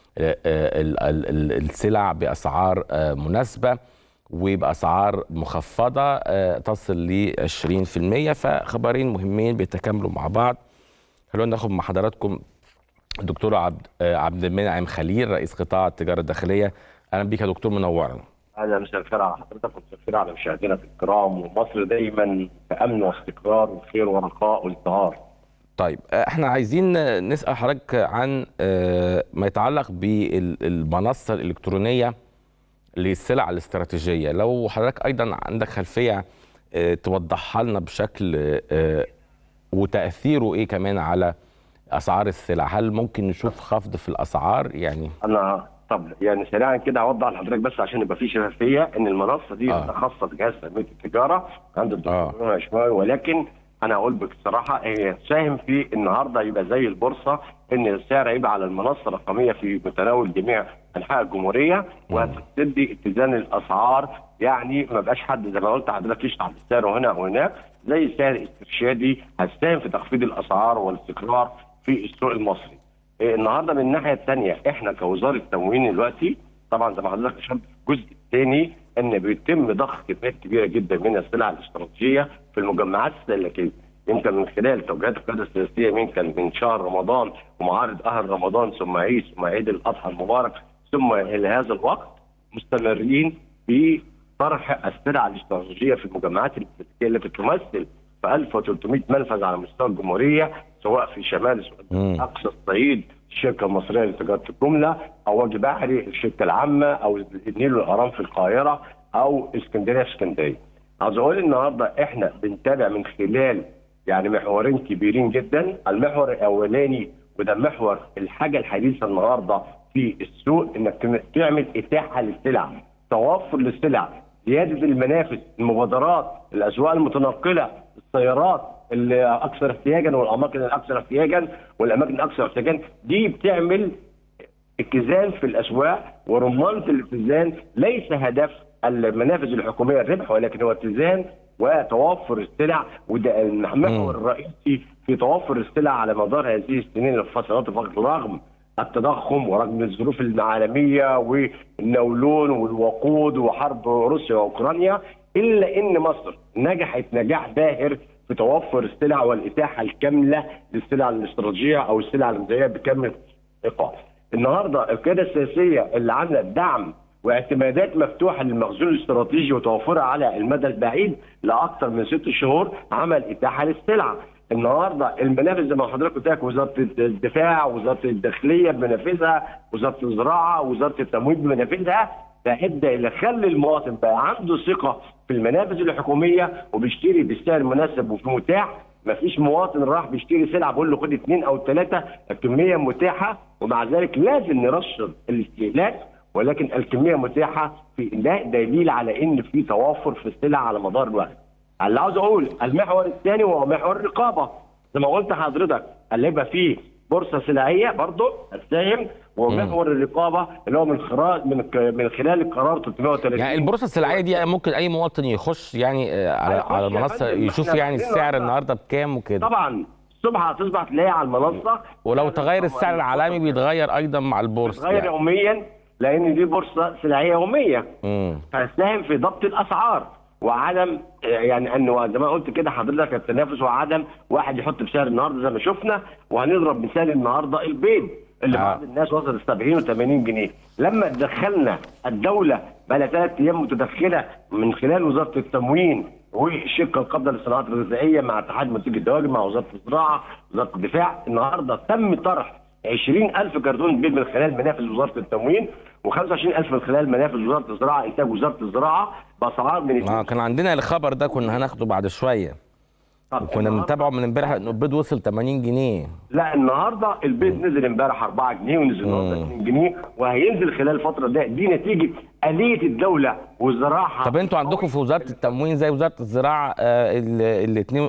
A: السلع باسعار مناسبه وباسعار مخفضه تصل ل 20% فخبرين مهمين بيتكاملوا مع بعض. خلونا ناخد مع حضراتكم الدكتور عبد عبد المنعم خليل رئيس قطاع التجاره الداخليه اهلا بيك يا دكتور منورنا
H: اهلا مساء الخير على حضرتك ومساء الخير على مشاهدينا الكرام ومصر دايما في امن واستقرار وخير ورخاء وازدهار
A: طيب احنا عايزين نسال حضرتك عن ما يتعلق بالمنصه الالكترونيه للسلع الاستراتيجيه لو حضرتك ايضا عندك خلفيه توضحها لنا بشكل وتاثيره ايه كمان على اسعار السلع هل ممكن نشوف خفض في الاسعار يعني
H: انا طب يعني سريعا كده اوضح لحضرتك بس عشان يبقى في شفافيه ان المنصه دي آه. خاصه بجهاز تنميه التجاره عند الدكتور آه. ولكن انا اقول بصراحه هي تساهم في النهارده يبقى زي البورصه ان السعر يبقى على المنصه الرقميه في متناول جميع انحاء الجمهوريه وهتدي اتزان الاسعار يعني ما بقاش حد زي ما قلت حضرتك يشطح بالسعر هنا وهناك زي سعر استرشادي هتساهم في تخفيض الاسعار والاستقرار في السوق المصري. إيه النهارده من الناحيه الثانيه احنا كوزاره تموين دلوقتي طبعا زي ما حضرتك اشرت في الجزء الثاني ان بيتم ضخ كميات كبيره جدا من السلع الاستراتيجيه في المجمعات السلكيه. يمكن من خلال توجيهات القياده السياسيه يمكن من شهر رمضان ومعارض اهل رمضان ثم عيد ثم عيد الاضحى المبارك ثم الى هذا الوقت مستمرين في طرح السلع الاستراتيجيه في المجمعات السلكيه التي تمثل في 1300 منفذ على مستوى الجمهوريه سواء في شمال اقصى الصعيد الشركه المصريه لتجاره الجمله او وجه بحري الشركه العامه او النيل والارام في القاهره او اسكندريه في اسكندريه. عاوز اقول النهارده احنا بنتابع من خلال يعني محورين كبيرين جدا، المحور الاولاني وده محور الحاجه الحديثه النهارده في السوق انك تعمل اتاحه للسلع، توفر للسلع، زياده المنافس، المبادرات، الاسواق المتنقله، السيارات اللي اكثر احتياجا والاماكن الاكثر احتياجا والاماكن الاكثر احتياجا دي بتعمل اتزان في الاسواق ورمانه الاتزان ليس هدف المنافذ الحكوميه الربح ولكن هو اتزان وتوفر السلع وده المحور الرئيسي في توفر السلع على مدار هذه السنين الفترات فقط رغم التضخم ورغم الظروف العالميه والنولون والوقود وحرب روسيا واوكرانيا الا ان مصر نجحت نجاح باهر في توفر السلع والاتاحه الكامله للسلع الاستراتيجيه او السلع الغذائيه بكامل ايقاف. النهارده القياده السياسيه اللي عامله دعم واعتمادات مفتوحه للمخزون الاستراتيجي وتوفرها على المدى البعيد لاكثر من ست شهور عمل اتاحه للسلع. النهارده المنافذ زي ما حضرتك قلت لك وزاره الدفاع، وزاره الداخليه بمنافذها، وزاره الزراعه، وزاره التموين بمنافذها، فادى الى خلي المواطن بقى عنده ثقه في المنافذ الحكوميه وبيشتري بالسعر المناسب وفي متاح ما فيش مواطن راح بيشتري سلعه بقول له خد اثنين او ثلاثه الكميه متاحه ومع ذلك لازم نرشد الاستهلاك ولكن الكميه متاحه في ده دليل على ان في توافر في السلع على مدار الوقت. اللي عاوز اقول المحور الثاني وهو محور الرقابه زي ما قلت لحضرتك اللي يبقى فيه بورصه سلعيه برضه هتساهم ومحور الرقابه اللي هو من خلال من من خلال القرار 330
A: يعني البورصه السلعيه دي ممكن اي مواطن يخش يعني على على المنصه يشوف يعني السعر النهارده بكام وكده
H: طبعا الصبح هتصبح تلاقي على المنصه
A: ولو تغير السعر العالمي بيتغير ايضا مع البورصه
H: بيتغير يعني. يوميا لان دي بورصه سلعيه يوميه فهتساهم في ضبط الاسعار وعدم يعني انه زي ما قلت كده حضرتك التنافس وعدم واحد يحط بسعر النهارده زي ما شفنا وهنضرب مثال النهارده البيض اللي آه. بعض الناس وصل 70 و80 جنيه لما دخلنا الدوله بقى لها ثلاث ايام متدخله من خلال وزاره التموين والشركه القابضه للصناعات الغذائيه مع اتحاد منتجي الدواجن مع وزاره الزراعه وزاره الدفاع النهارده تم طرح 20000 كرتون بيض من خلال منافذ وزاره التموين و25000 من خلال منافذ وزاره الزراعه انتاج وزاره الزراعه باسعار من
A: اه كان عندنا الخبر ده كنا هناخده بعد شويه وكنا بنتابعه من امبارح انه البيض وصل 80 جنيه
H: لا النهارده البيض نزل امبارح 4 جنيه ونزل النهارده 2 جنيه وهينزل خلال الفتره دي دي نتيجه اليه الدوله والزراعه
A: طب انتوا عندكم في وزاره التموين زي وزاره الزراعه الاثنين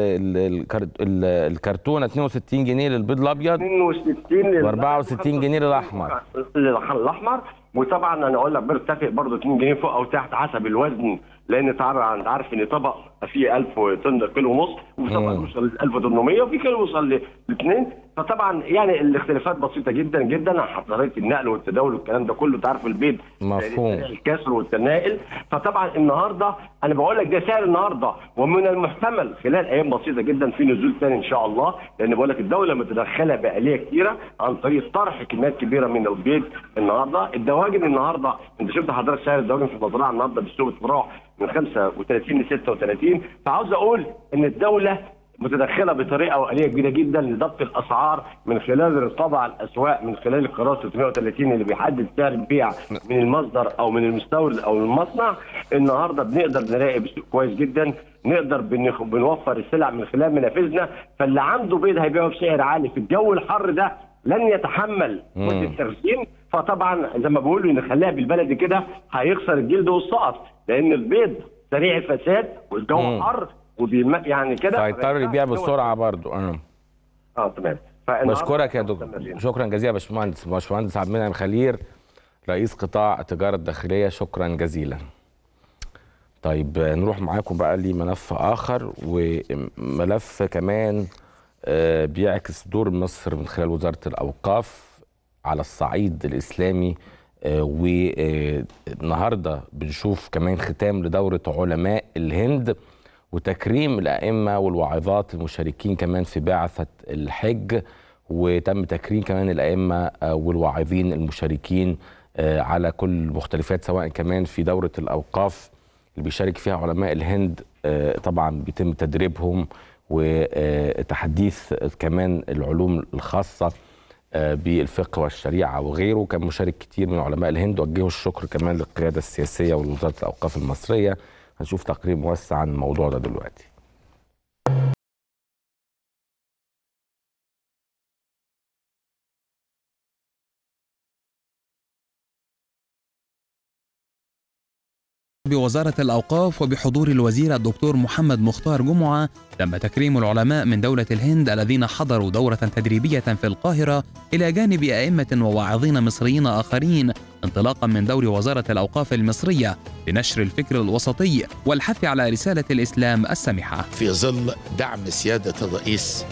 A: الكرتونه 62 جنيه للبيض الابيض
H: 62
A: و64 جنيه للاحمر
H: الاحمر وطبعا انا اقول لك بيرتفع برضه 2 جنيه فوق او تحت حسب الوزن لان طبعا انت عارف ان طبق فيه 1000 طن كيلو ونص وفي طبق يوصل ل 1800 وفي كيلو يوصل لاثنين فطبعا يعني الاختلافات بسيطه جدا جدا حضرتك النقل والتداول والكلام ده كله انت عارف البيض
A: مفهوم
H: الكسر والتنائل فطبعا النهارده انا بقول لك ده سعر النهارده ومن المحتمل خلال ايام بسيطه جدا في نزول ثاني ان شاء الله لان بقول لك الدوله متدخله باليه كثيره عن طريق طرح كميات كبيره من البيض النهارده الدواجن النهارده انت شفت حضرتك سعر الدواجن في المزرعه النهارده بالسوق بتتراوح من 35 ل 36 فعاوز اقول ان الدوله متدخله بطريقه واليه كبيره جدا لضبط الاسعار من خلال الرقابه على الاسواق من خلال القرار 330 اللي بيحدد سعر البيع من المصدر او من المستورد او من المصنع النهارده بنقدر نراقب السوق كويس جدا نقدر بنوفر السلع من خلال منافذنا فاللي عنده بيض هيبيعه بسعر عالي في الجو الحر ده لن يتحمل مده التخزين فطبعا زي ما بقولوا نخليها بالبلدي كده هيخسر الجلد والسقط لان البيض سريع الفساد والجو حر وبيم يعني كده
A: فيضطر يبيع بسرعه برضه اه
H: اه تمام
A: بشكرك يا دكتور شكرا جزيلا يا باشمهندس باشمهندس عبد المنعم خليل رئيس قطاع التجاره الداخليه شكرا جزيلا طيب نروح معاكم بقى لملف اخر وملف كمان بيعكس دور مصر من خلال وزاره الاوقاف على الصعيد الاسلامي والنهارده بنشوف كمان ختام لدوره علماء الهند وتكريم الائمه والواعظات المشاركين كمان في بعثه الحج وتم تكريم كمان الائمه والواعظين المشاركين على كل المختلفات سواء كمان في دوره الاوقاف اللي بيشارك فيها علماء الهند طبعا بيتم تدريبهم وتحديث كمان العلوم الخاصه بالفقه والشريعه وغيره كان مشارك كتير من علماء الهند وجهوا الشكر كمان للقياده السياسيه ولوزاره الاوقاف المصريه هنشوف تقرير موسع عن الموضوع ده دلوقتي
I: بوزارة الأوقاف وبحضور الوزير الدكتور محمد مختار جمعة تم تكريم العلماء من دولة الهند الذين حضروا دورة تدريبية في القاهرة إلى جانب أئمة وواعظين مصريين آخرين انطلاقا من دور وزارة الأوقاف المصرية لنشر الفكر الوسطي والحث على رسالة الإسلام السمحة
J: في ظل دعم سيادة الرئيس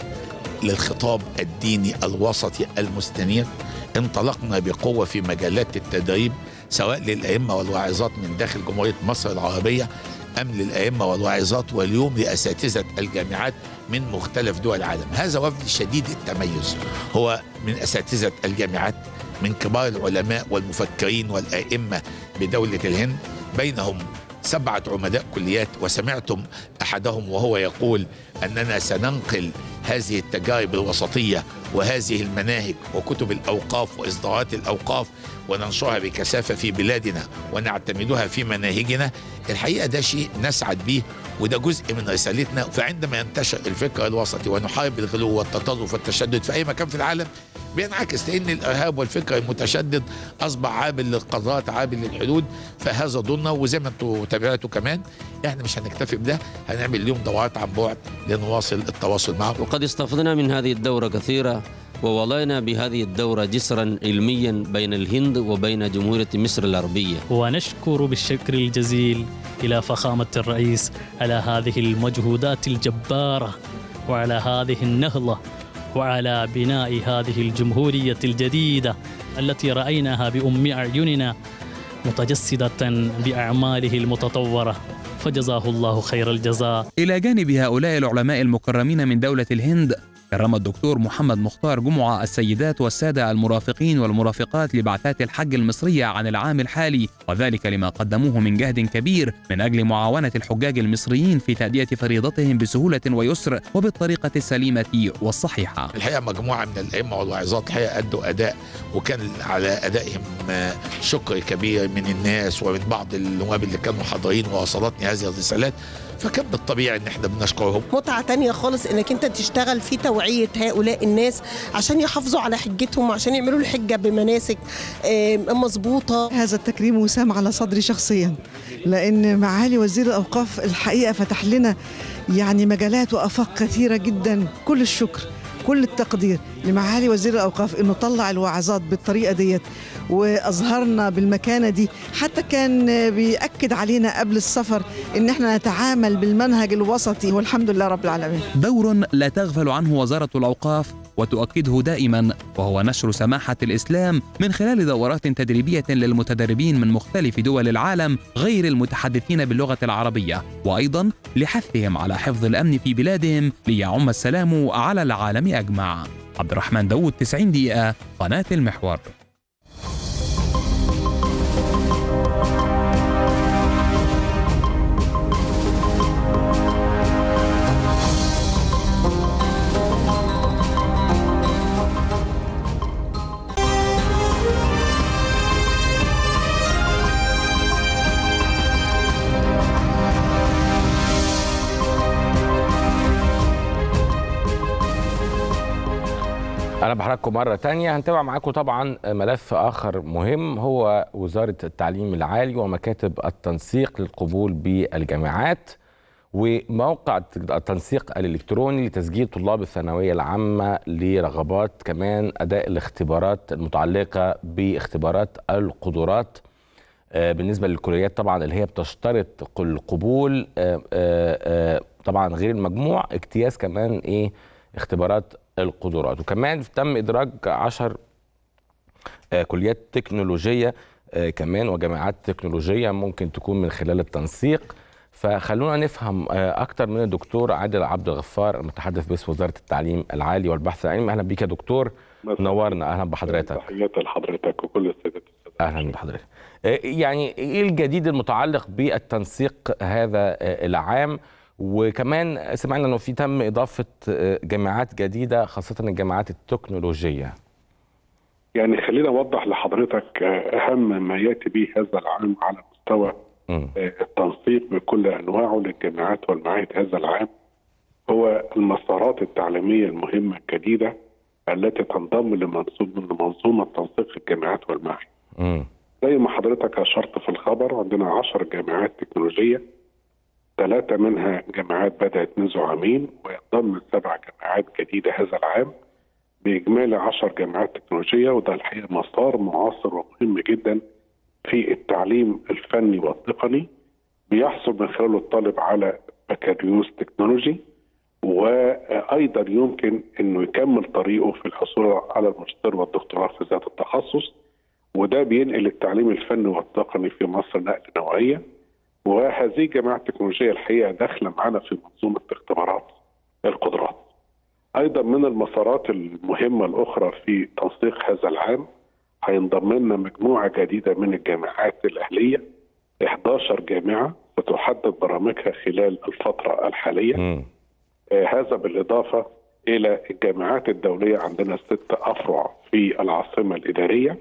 J: للخطاب الديني الوسطي المستنير انطلقنا بقوة في مجالات التدريب سواء للأئمة والواعظات من داخل جمهورية مصر العربية أم للأئمة والواعظات واليوم لأساتذة الجامعات من مختلف دول العالم هذا وفد شديد التميز هو من أساتذة الجامعات من كبار العلماء والمفكرين والأئمة بدولة الهند بينهم سبعة عمداء كليات وسمعتم أحدهم وهو يقول أننا سننقل هذه التجارب الوسطية وهذه المناهج وكتب الأوقاف وإصدارات الأوقاف وننشرها بكثافة في بلادنا ونعتمدها في مناهجنا الحقيقة ده شيء نسعد به وده جزء من رسالتنا فعندما ينتشر الفكر الوسطي ونحارب الغلو والتطرف والتشدد في أي مكان في العالم بينعكس لأن الإرهاب والفكر المتشدد أصبح عابل للقارات عابل للحدود فهذا ضلنا وزي ما انتم تابعتوا كمان احنا مش هنكتفي بده هنعمل اليوم دورات عن بعد لنواصل التواصل معهم
K: وقد استفدنا من هذه الدورة كثيرة ووضعنا بهذه الدورة جسرا علميا بين الهند وبين جمهورية مصر العربية
L: ونشكر بالشكر الجزيل إلى فخامة الرئيس على هذه المجهودات الجبارة وعلى هذه النهضة وعلى بناء هذه الجمهورية الجديدة التي رأيناها بأم أعيننا متجسدة بأعماله المتطورة فجزاه الله خير الجزاء
I: إلى جانب هؤلاء العلماء المكرمين من دولة الهند كرم الدكتور محمد مختار جمعة السيدات والسادة المرافقين والمرافقات لبعثات الحج المصرية عن العام الحالي وذلك لما قدموه من جهد كبير من أجل معاونة الحجاج المصريين في تأدية فريضتهم بسهولة ويسر وبالطريقة السليمة والصحيحة
J: الحقيقة مجموعة من الأئمة والواعظات الحقيقة أدوا أداء وكان على أدائهم شكر كبير من الناس ومن بعض النواب اللي كانوا حاضرين ووصلتني هذه الرسالات فكان بالطبيعي ان احنا بنشكرهم
M: متعه تانية خالص انك انت تشتغل في توعيه هؤلاء الناس عشان يحافظوا على حجتهم وعشان يعملوا الحجه بمناسك مظبوطه
N: هذا التكريم وسام على صدري شخصيا لان معالي وزير الاوقاف الحقيقه فتح لنا يعني مجالات وافاق كثيره جدا كل الشكر كل التقدير لمعالي وزير الاوقاف انه طلع الوعظات بالطريقه ديت واظهرنا بالمكانه دي حتى كان بياكد علينا قبل السفر ان احنا نتعامل بالمنهج الوسطي والحمد لله رب العالمين
I: دور لا تغفل عنه وزاره الاوقاف وتؤكده دائما وهو نشر سماحه الاسلام من خلال دورات تدريبيه للمتدربين من مختلف دول العالم غير المتحدثين باللغه العربيه وايضا لحثهم على حفظ الامن في بلادهم ليعم السلام على العالم اجمع عبد الرحمن داوود 90 دقيقه قناه المحور
A: اهلا بحضراتكم مره تانية هنتابع معاكم طبعا ملف اخر مهم هو وزاره التعليم العالي ومكاتب التنسيق للقبول بالجامعات وموقع التنسيق الالكتروني لتسجيل طلاب الثانويه العامه لرغبات كمان اداء الاختبارات المتعلقه باختبارات القدرات بالنسبه للكليات طبعا اللي هي بتشترط القبول طبعا غير المجموع اجتياز كمان ايه اختبارات القدرات وكمان تم ادراج 10 كليات تكنولوجيه كمان وجامعات تكنولوجيه ممكن تكون من خلال التنسيق فخلونا نفهم اكتر من الدكتور عادل عبد الغفار المتحدث باسم وزاره التعليم العالي والبحث العلمي اهلا بيك يا دكتور نورنا اهلا بحضرتك
O: تحياتي لحضرتك وكل الساده
A: اهلا بحضرتك يعني ايه الجديد المتعلق بالتنسيق هذا العام وكمان سمعنا انه في تم اضافه جامعات جديده خاصه الجامعات التكنولوجيه
O: يعني خلينا اوضح لحضرتك اهم ما ياتي به هذا العام على مستوى التنسيق بكل انواعه للجامعات والمعاهد هذا العام هو المسارات التعليميه المهمه الجديده التي تنضم لمنظومه تنسيق الجامعات والمعاهد. زي ما حضرتك اشرت في الخبر عندنا 10 جامعات تكنولوجيه ثلاثه منها جامعات بدات منذ عامين وينضم سبع جامعات جديده هذا العام باجمالي 10 جامعات تكنولوجيه وده الحقيقه مسار معاصر ومهم جدا في التعليم الفني والتقني بيحصل من خلاله الطالب على بكالوريوس تكنولوجي وايضا يمكن انه يكمل طريقه في الحصول على الماجستير والدكتوراه في ذات التخصص وده بينقل التعليم الفني والتقني في مصر نقله نوعيه وهذه الجامعه التكنولوجيه الحقيقه داخله معانا في منظومه اختبارات القدرات. ايضا من المسارات المهمه الاخرى في تنسيق هذا العام هينضم لنا مجموعه جديده من الجامعات الاهليه 11 جامعه ستحدد برامجها خلال الفتره الحاليه. م. آه هذا بالاضافه الى الجامعات الدوليه عندنا ست افرع في العاصمه الاداريه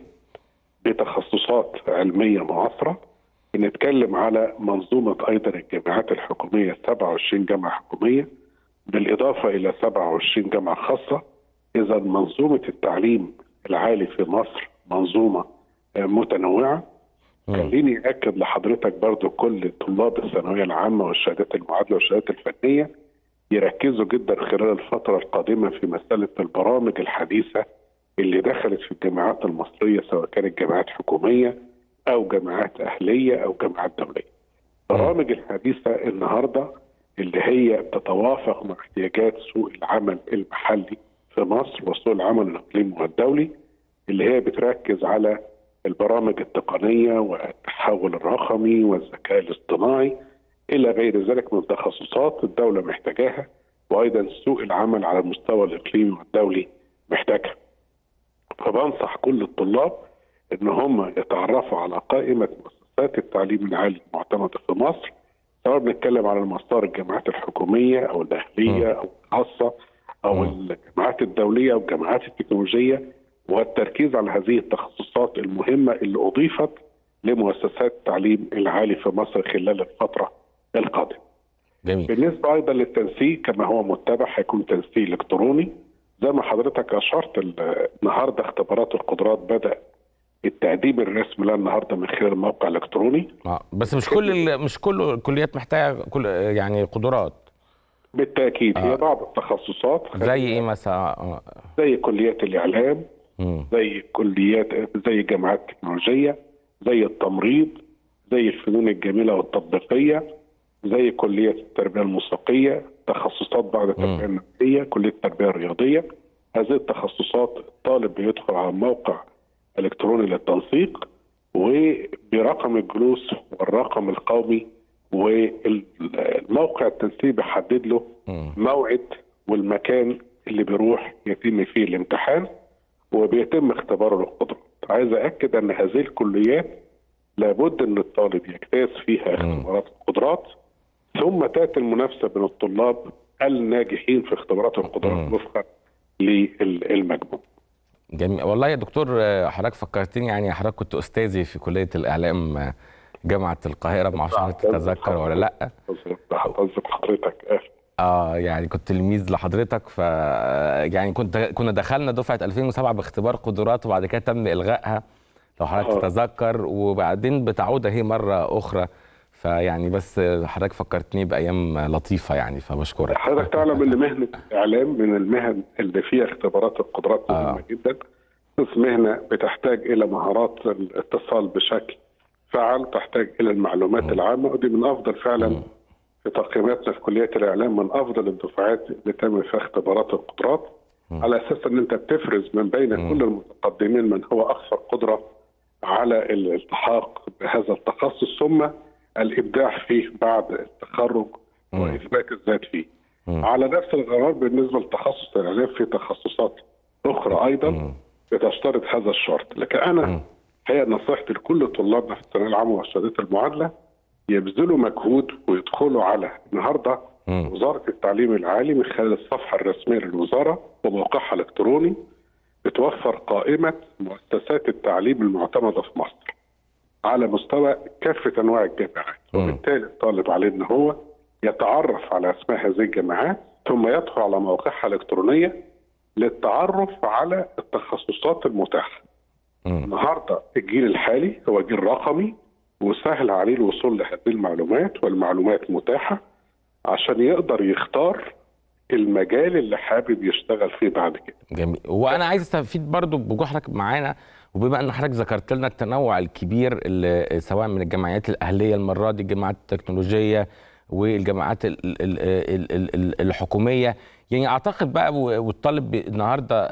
O: بتخصصات علميه معاصره بنتكلم على منظومه ايضا الجامعات الحكوميه 27 جامعه حكوميه بالاضافه الى 27 جامعه خاصه اذا منظومه التعليم العالي في مصر منظومه آه متنوعه خليني اكد لحضرتك برضو كل طلاب الثانويه العامه والشهادات المعادله والشهادات الفنيه يركزوا جدا خلال الفتره القادمه في مساله البرامج الحديثه اللي دخلت في الجامعات المصريه سواء كانت جامعات حكوميه او جامعات اهليه او جامعات دوليه. البرامج الحديثه النهارده اللي هي تتوافق مع احتياجات سوق العمل المحلي في مصر وسوق العمل الاقليمي والدولي اللي هي بتركز على البرامج التقنيه والتحول الرقمي والذكاء الاصطناعي الى غير ذلك من تخصصات الدوله محتاجاها وايضا سوق العمل على المستوى الاقليمي والدولي محتاجها. فبنصح كل الطلاب ان هم يتعرفوا على قائمه مؤسسات التعليم العالي المعتمده في مصر سواء بنتكلم على المسار الجامعات الحكوميه او الاهليه او الخاصه او الجامعات الدوليه او الجامعات التكنولوجيه والتركيز على هذه التخصصات المهمه اللي اضيفت لمؤسسات التعليم العالي في مصر خلال الفتره القادمه.
A: جميل.
O: بالنسبه ايضا للتنسيق كما هو متبع هيكون تنسيق الكتروني زي ما حضرتك اشرت النهارده اختبارات القدرات بدا التقديم الرسمي لها النهارده من خلال الموقع الالكتروني
A: آه. بس مش كل مش كل الكليات محتاجه كل يعني قدرات
O: بالتاكيد آه. هي بعض التخصصات
A: زي ايه مثلا آه.
O: زي كليات الاعلام م. زي كليات زي الجامعات التكنولوجيه زي التمريض زي الفنون الجميله والتطبيقيه زي كليه التربيه الموسيقيه تخصصات بعد التربيه النفسيه كليه التربيه الرياضيه هذه التخصصات الطالب بيدخل على موقع الكتروني للتنسيق وبرقم الجلوس والرقم القومي والموقع التنسيق بيحدد له موعد والمكان اللي بيروح يتم فيه الامتحان وبيتم اختباره للقدرات. عايز اكد ان هذه الكليات لابد ان الطالب يجتاز فيها اختبارات القدرات ثم تاتي المنافسه بين الطلاب الناجحين في اختبارات القدرات وفقا للمجموع.
A: جميل والله يا دكتور حضرتك فكرتني يعني حضرتك كنت استاذي في كليه الاعلام جامعه القاهره ما اعرفش تتذكر ولا لا
O: قصدك حضرتك
A: اه يعني كنت تلميذ لحضرتك ف يعني كنت كنا دخلنا دفعه 2007 باختبار قدرات وبعد كده تم الغائها لو حضرتك آه. تتذكر وبعدين بتعود اهي مره اخرى فيعني بس حضرتك فكرتني بايام لطيفه يعني فبشكرك
O: حضرتك تعلم ان مهنه الاعلام من المهن اللي فيها اختبارات القدرات مهمه آه. جدا بس مهنه بتحتاج الى مهارات الاتصال بشكل فعال تحتاج الى المعلومات م. العامه ودي من افضل فعلا م. في تقييماتنا في كليه الاعلام من افضل الدفعات اللي تم فيها اختبارات القدرات م. على اساس ان انت بتفرز من بين م. كل المتقدمين من هو اكثر قدره على الالتحاق بهذا التخصص ثم الابداع فيه بعد التخرج واثبات الذات فيه. مم. على نفس الغرار بالنسبه لتخصص الاعلام في تخصصات اخرى ايضا مم. بتشترط هذا الشرط، لكن انا هي نصيحتي لكل طلابنا في الثانويه العامه والشهادات المعادله يبذلوا مجهود ويدخلوا على النهارده
A: مم.
O: وزاره التعليم العالي من خلال الصفحه الرسميه للوزاره وموقعها الالكتروني بتوفر قائمه مؤسسات التعليم المعتمده في مصر على مستوى كافه انواع الجامعات وبالتالي الطالب عليه ان هو يتعرف على اسماء هذه الجامعات ثم يدخل على مواقعها الالكترونيه للتعرف على التخصصات المتاحه. النهارده الجيل الحالي هو جيل رقمي وسهل عليه الوصول لهذه المعلومات والمعلومات متاحه عشان يقدر يختار المجال اللي حابب يشتغل فيه بعد كده.
A: جميل وانا عايز استفيد برضو بوجود حضرتك معانا وبما ان حضرتك ذكرت لنا التنوع الكبير اللي سواء من الجمعيات الاهليه المره دي الجامعات التكنولوجيه والجامعات ال ال ال ال ال الحكوميه يعني اعتقد بقى والطالب النهارده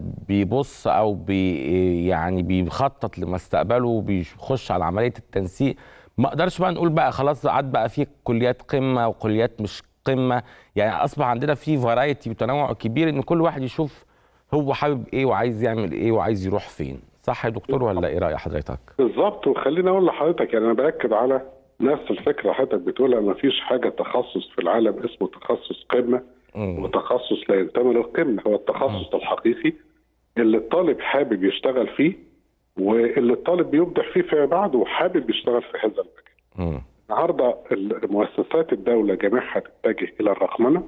A: بيبص او بي يعني بيخطط لمستقبله وبيخش على عمليه التنسيق ما اقدرش بقى نقول بقى خلاص عاد بقى في كليات قمه وكليات مش قمه يعني اصبح عندنا في فرايتي وتنوع كبير ان كل واحد يشوف هو حابب ايه وعايز يعمل ايه وعايز يروح فين صح يا دكتور ولا ايه راي حضرتك
O: بالظبط وخليني اقول لحضرتك يعني انا باكد على نفس الفكره حضرتك بتقولها ما فيش حاجه تخصص في العالم اسمه تخصص قمه وتخصص لا ينتمي للقمه هو التخصص الحقيقي اللي الطالب حابب يشتغل فيه واللي الطالب بيبدع فيه فيما بعد وحابب يشتغل في هذا المجال. النهارده مؤسسات الدوله جميعها تتجه الى الرقمنه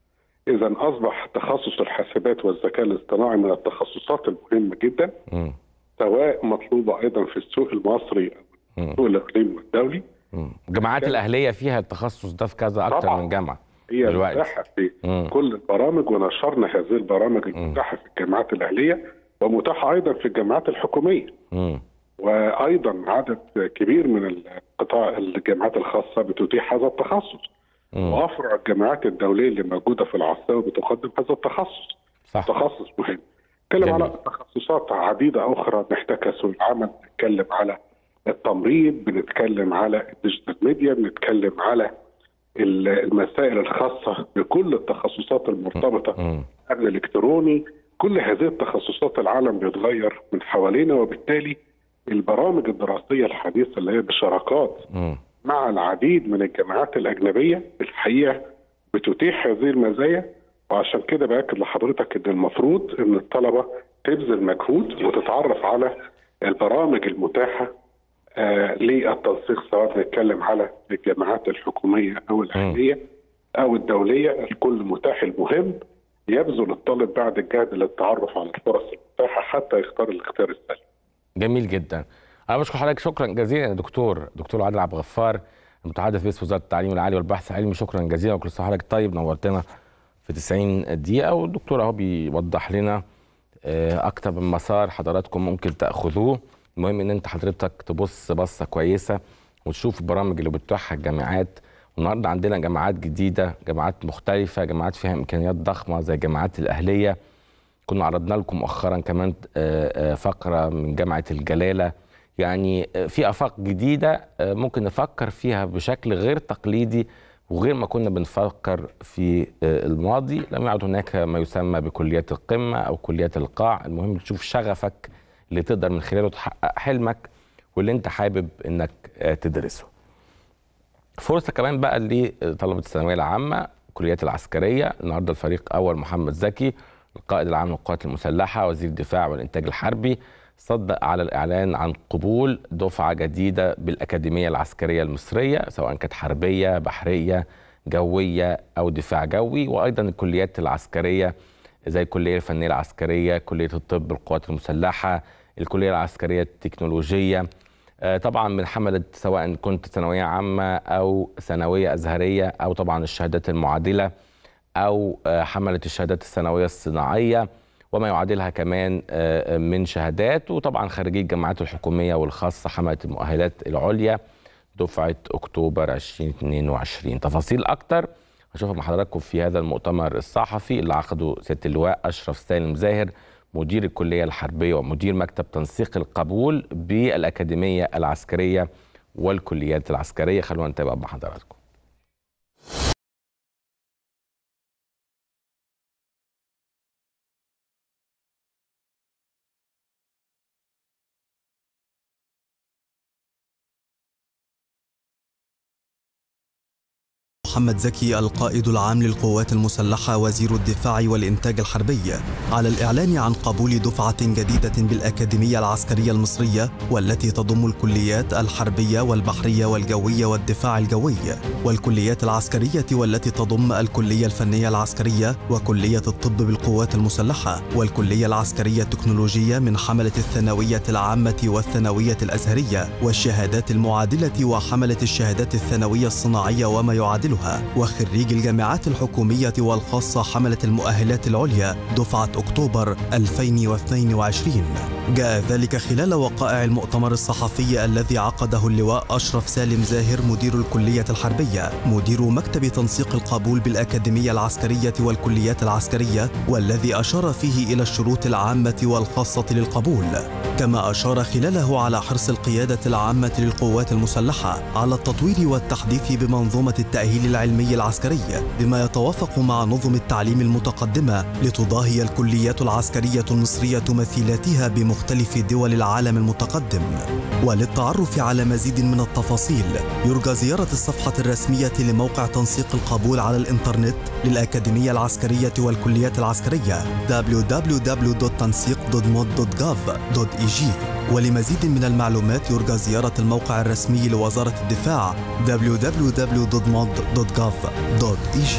O: اذا اصبح تخصص الحاسبات والذكاء الاصطناعي من التخصصات المهمه جدا
A: م.
O: سواء مطلوبه ايضا في السوق المصري او السوق الاقليمي والدولي
A: الجامعات الاهليه فيها التخصص ده في كذا اكتر
O: طبعا.
A: من جامعه
O: هي متاحه في
A: مم.
O: كل البرامج ونشرنا هذه البرامج المتاحه في الجامعات الاهليه ومتاحه ايضا في الجامعات الحكوميه
A: مم.
O: وايضا عدد كبير من القطاع الجامعات الخاصه بتتيح هذا التخصص
A: مم.
O: وافرع الجامعات الدوليه اللي موجوده في العاصمه بتقدم هذا التخصص
A: صح.
O: تخصص مهم نتكلم
A: جميل.
O: على تخصصات عديده اخرى محتاجه سوق العمل بنتكلم على التمريض بنتكلم على الديجيتال ميديا بنتكلم على ال- المسائل الخاصه بكل التخصصات المرتبطه
A: مم.
O: امن الكتروني كل هذه التخصصات العالم بيتغير من حوالينا وبالتالي البرامج الدراسيه الحديثه اللي هي بشراكات
A: مم.
O: مع العديد من الجامعات الاجنبيه الحقيقه بتتيح هذه المزايا وعشان كده باكد لحضرتك ان المفروض ان الطلبه تبذل مجهود وتتعرف على البرامج المتاحه آه للتنسيق سواء بنتكلم على الجامعات الحكوميه او الاهليه او الدوليه الكل متاح المهم يبذل الطالب بعد الجهد للتعرف على الفرص المتاحه حتى يختار الاختيار السليم.
A: جميل جدا انا بشكر حضرتك شكرا جزيلا يا دكتور دكتور عادل عبد الغفار المتحدث باسم وزاره التعليم العالي والبحث العلمي شكرا جزيلا وكل سنه وحضرتك طيب نورتنا في 90 دقيقه والدكتور اهو بيوضح لنا آه، اكتر من مسار حضراتكم ممكن تاخذوه المهم ان انت حضرتك تبص بصه كويسه وتشوف البرامج اللي بتتيحها الجامعات والنهارده عندنا جامعات جديده جامعات مختلفه جامعات فيها امكانيات ضخمه زي الجامعات الاهليه كنا عرضنا لكم مؤخرا كمان آه، آه، فقره من جامعه الجلاله يعني آه، في افاق جديده آه، ممكن نفكر فيها بشكل غير تقليدي وغير ما كنا بنفكر في آه، الماضي لم يعد هناك ما يسمى بكليات القمه او كليات القاع المهم تشوف شغفك اللي تقدر من خلاله تحقق حلمك واللي انت حابب انك آه، تدرسه فرصه كمان بقى لطلبه الثانويه العامه الكليات العسكريه النهارده الفريق اول محمد زكي القائد العام للقوات المسلحه وزير الدفاع والانتاج الحربي صدق على الاعلان عن قبول دفعه جديده بالاكاديميه العسكريه المصريه سواء كانت حربيه بحريه جويه او دفاع جوي وايضا الكليات العسكريه زي الكليه الفنيه العسكريه كليه الطب القوات المسلحه الكليه العسكريه التكنولوجيه آه، طبعا من حملة سواء كنت ثانوية عامة أو ثانوية أزهرية أو طبعا الشهادات المعادلة أو آه، حملة الشهادات الثانوية الصناعية وما يعادلها كمان آه، من شهادات وطبعا خريجي الجامعات الحكومية والخاصة حملة المؤهلات العليا دفعة أكتوبر 2022 تفاصيل أكتر هشوفها مع حضراتكم في هذا المؤتمر الصحفي اللي عقده سيادة اللواء أشرف سالم زاهر مدير الكلية الحربية ومدير مكتب تنسيق القبول بالأكاديمية العسكرية والكليات العسكرية خلونا نتابع مع حضراتكم
P: محمد زكي القائد العام للقوات المسلحة وزير الدفاع والإنتاج الحربي على الإعلان عن قبول دفعة جديدة بالأكاديمية العسكرية المصرية والتي تضم الكليات الحربية والبحرية والجوية والدفاع الجوي والكليات العسكرية والتي تضم الكلية الفنية العسكرية وكلية الطب بالقوات المسلحة والكلية العسكرية التكنولوجية من حملة الثانوية العامة والثانوية الأزهرية والشهادات المعادلة وحملة الشهادات الثانوية الصناعية وما يعادلها وخريج الجامعات الحكومية والخاصة حملة المؤهلات العليا دفعة أكتوبر 2022 جاء ذلك خلال وقائع المؤتمر الصحفي الذي عقده اللواء أشرف سالم زاهر مدير الكلية الحربية مدير مكتب تنسيق القبول بالأكاديمية العسكرية والكليات العسكرية والذي أشار فيه إلى الشروط العامة والخاصة للقبول كما أشار خلاله على حرص القيادة العامة للقوات المسلحة على التطوير والتحديث بمنظومة التأهيل العلمي العسكري بما يتوافق مع نظم التعليم المتقدمة لتضاهي الكليات العسكرية المصرية مثيلاتها بمختلف دول العالم المتقدم وللتعرف على مزيد من التفاصيل يرجى زيارة الصفحة الرسمية لموقع تنسيق القبول على الإنترنت للأكاديمية العسكرية والكليات العسكرية www.tansiq.mod.gov.eg ولمزيد من المعلومات يرجى زيارة الموقع الرسمي لوزارة الدفاع www.mod.gov.eg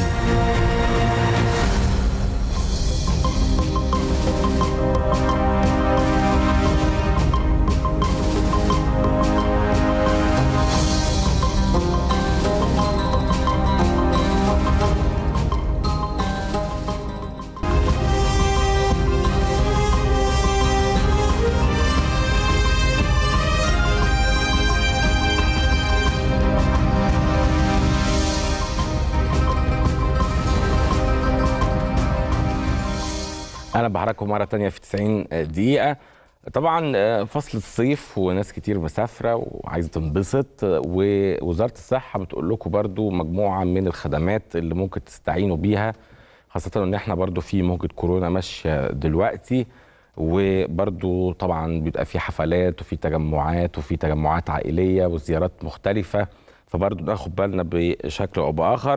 A: اهلا بحضراتكم مره تانية في 90 دقيقه طبعا فصل الصيف وناس كتير مسافره وعايزه تنبسط ووزاره الصحه بتقول لكم برضو مجموعه من الخدمات اللي ممكن تستعينوا بيها خاصه ان احنا برضو في موجه كورونا ماشيه دلوقتي وبرضو طبعا بيبقى في حفلات وفي تجمعات وفي تجمعات عائليه وزيارات مختلفه فبرضو ناخد بالنا بشكل او باخر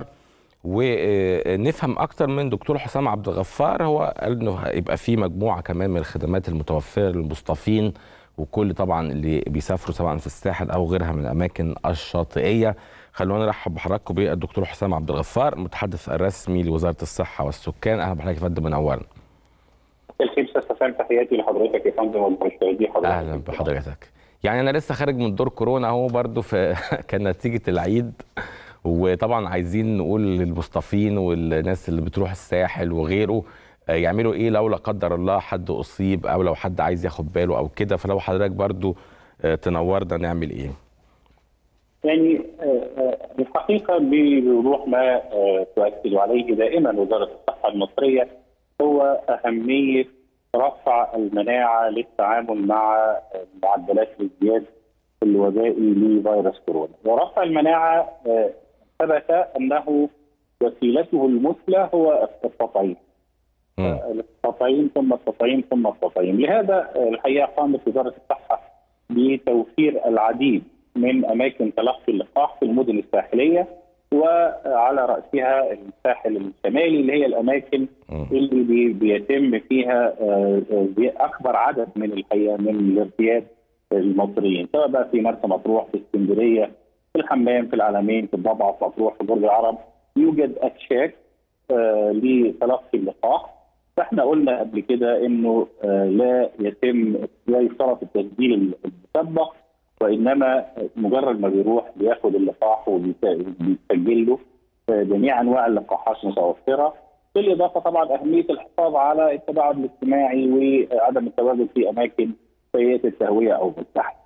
A: ونفهم اكتر من دكتور حسام عبد الغفار هو قال انه هيبقى في مجموعه كمان من الخدمات المتوفره للمصطفين وكل طبعا اللي بيسافروا سواء في الساحل او غيرها من الاماكن الشاطئيه خلونا نرحب بحضراتكم بالدكتور حسام عبد الغفار المتحدث الرسمي لوزاره الصحه والسكان اهلا بحضرتك يا فندم منورنا
Q: الخير استاذ تحياتي لحضرتك يا فندم ومشاهدي حضرتك
A: اهلا بحضرتك يعني انا لسه خارج من دور كورونا اهو برضو في كان نتيجه العيد وطبعا عايزين نقول للمصطفين والناس اللي بتروح الساحل وغيره يعملوا ايه لو لا قدر الله حد اصيب او لو حد عايز ياخد باله او كده فلو حضرتك برضو تنورنا نعمل ايه
Q: يعني الحقيقه بوضوح ما تؤكد عليه دائما وزاره الصحه المصريه هو اهميه رفع المناعه للتعامل مع معدلات الازدياد الوبائي لفيروس كورونا ورفع المناعه ثبت انه وسيلته المثلى هو التطعيم التطعيم ثم التطعيم ثم التطعيم لهذا الحقيقه قامت وزاره الصحه بتوفير العديد من اماكن تلقي اللقاح في المدن الساحليه وعلى راسها الساحل الشمالي اللي هي الاماكن اللي بيتم فيها اكبر عدد من الحقيقه من الارتياد المصريين سواء بقى في مرسى مطروح في اسكندريه في الحمام في العلمين في الضبعه في مطروح في برج العرب يوجد اكشاك آه لتلقي اللقاح فاحنا قلنا قبل كده انه آه لا يتم لا يشترط التسجيل المسبق وانما مجرد ما بيروح بياخد اللقاح وبيسجل له آه جميع انواع اللقاحات متوفره بالاضافه طبعا اهميه الحفاظ على التباعد الاجتماعي وعدم التواجد في اماكن سيئه التهويه او مزدحمه.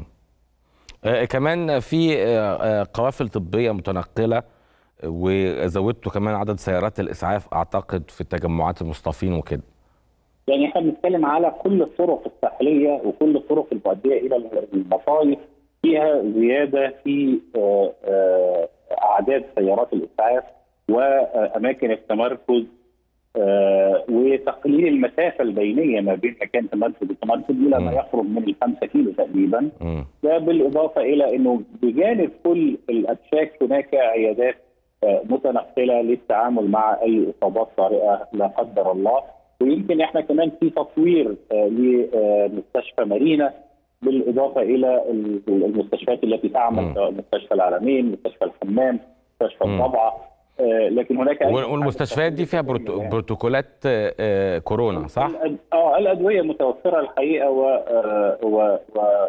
A: آه كمان في آه قوافل طبيه متنقله وزودتوا كمان عدد سيارات الاسعاف اعتقد في التجمعات المصطفين وكده.
Q: يعني احنا بنتكلم على كل الطرق الساحليه وكل الطرق المؤديه الى المصايف فيها زياده في آه اعداد سيارات الاسعاف واماكن التمركز آه وتقليل المسافه البينيه ما بين مكان تمركز وتمركز الى ما يقرب من الخمسة كيلو تقريبا ده بالاضافه الى انه بجانب كل الابشاك هناك عيادات متنقله للتعامل مع اي اصابات طارئه لا قدر الله ويمكن احنا كمان في تطوير لمستشفى مارينا بالاضافه الى المستشفيات التي تعمل سواء مستشفى العالمين، مستشفى الحمام، مستشفى الضبعه لكن هناك
A: والمستشفيات دي فيها بروتوكولات كورونا صح؟
Q: اه الادويه متوفره الحقيقه و و و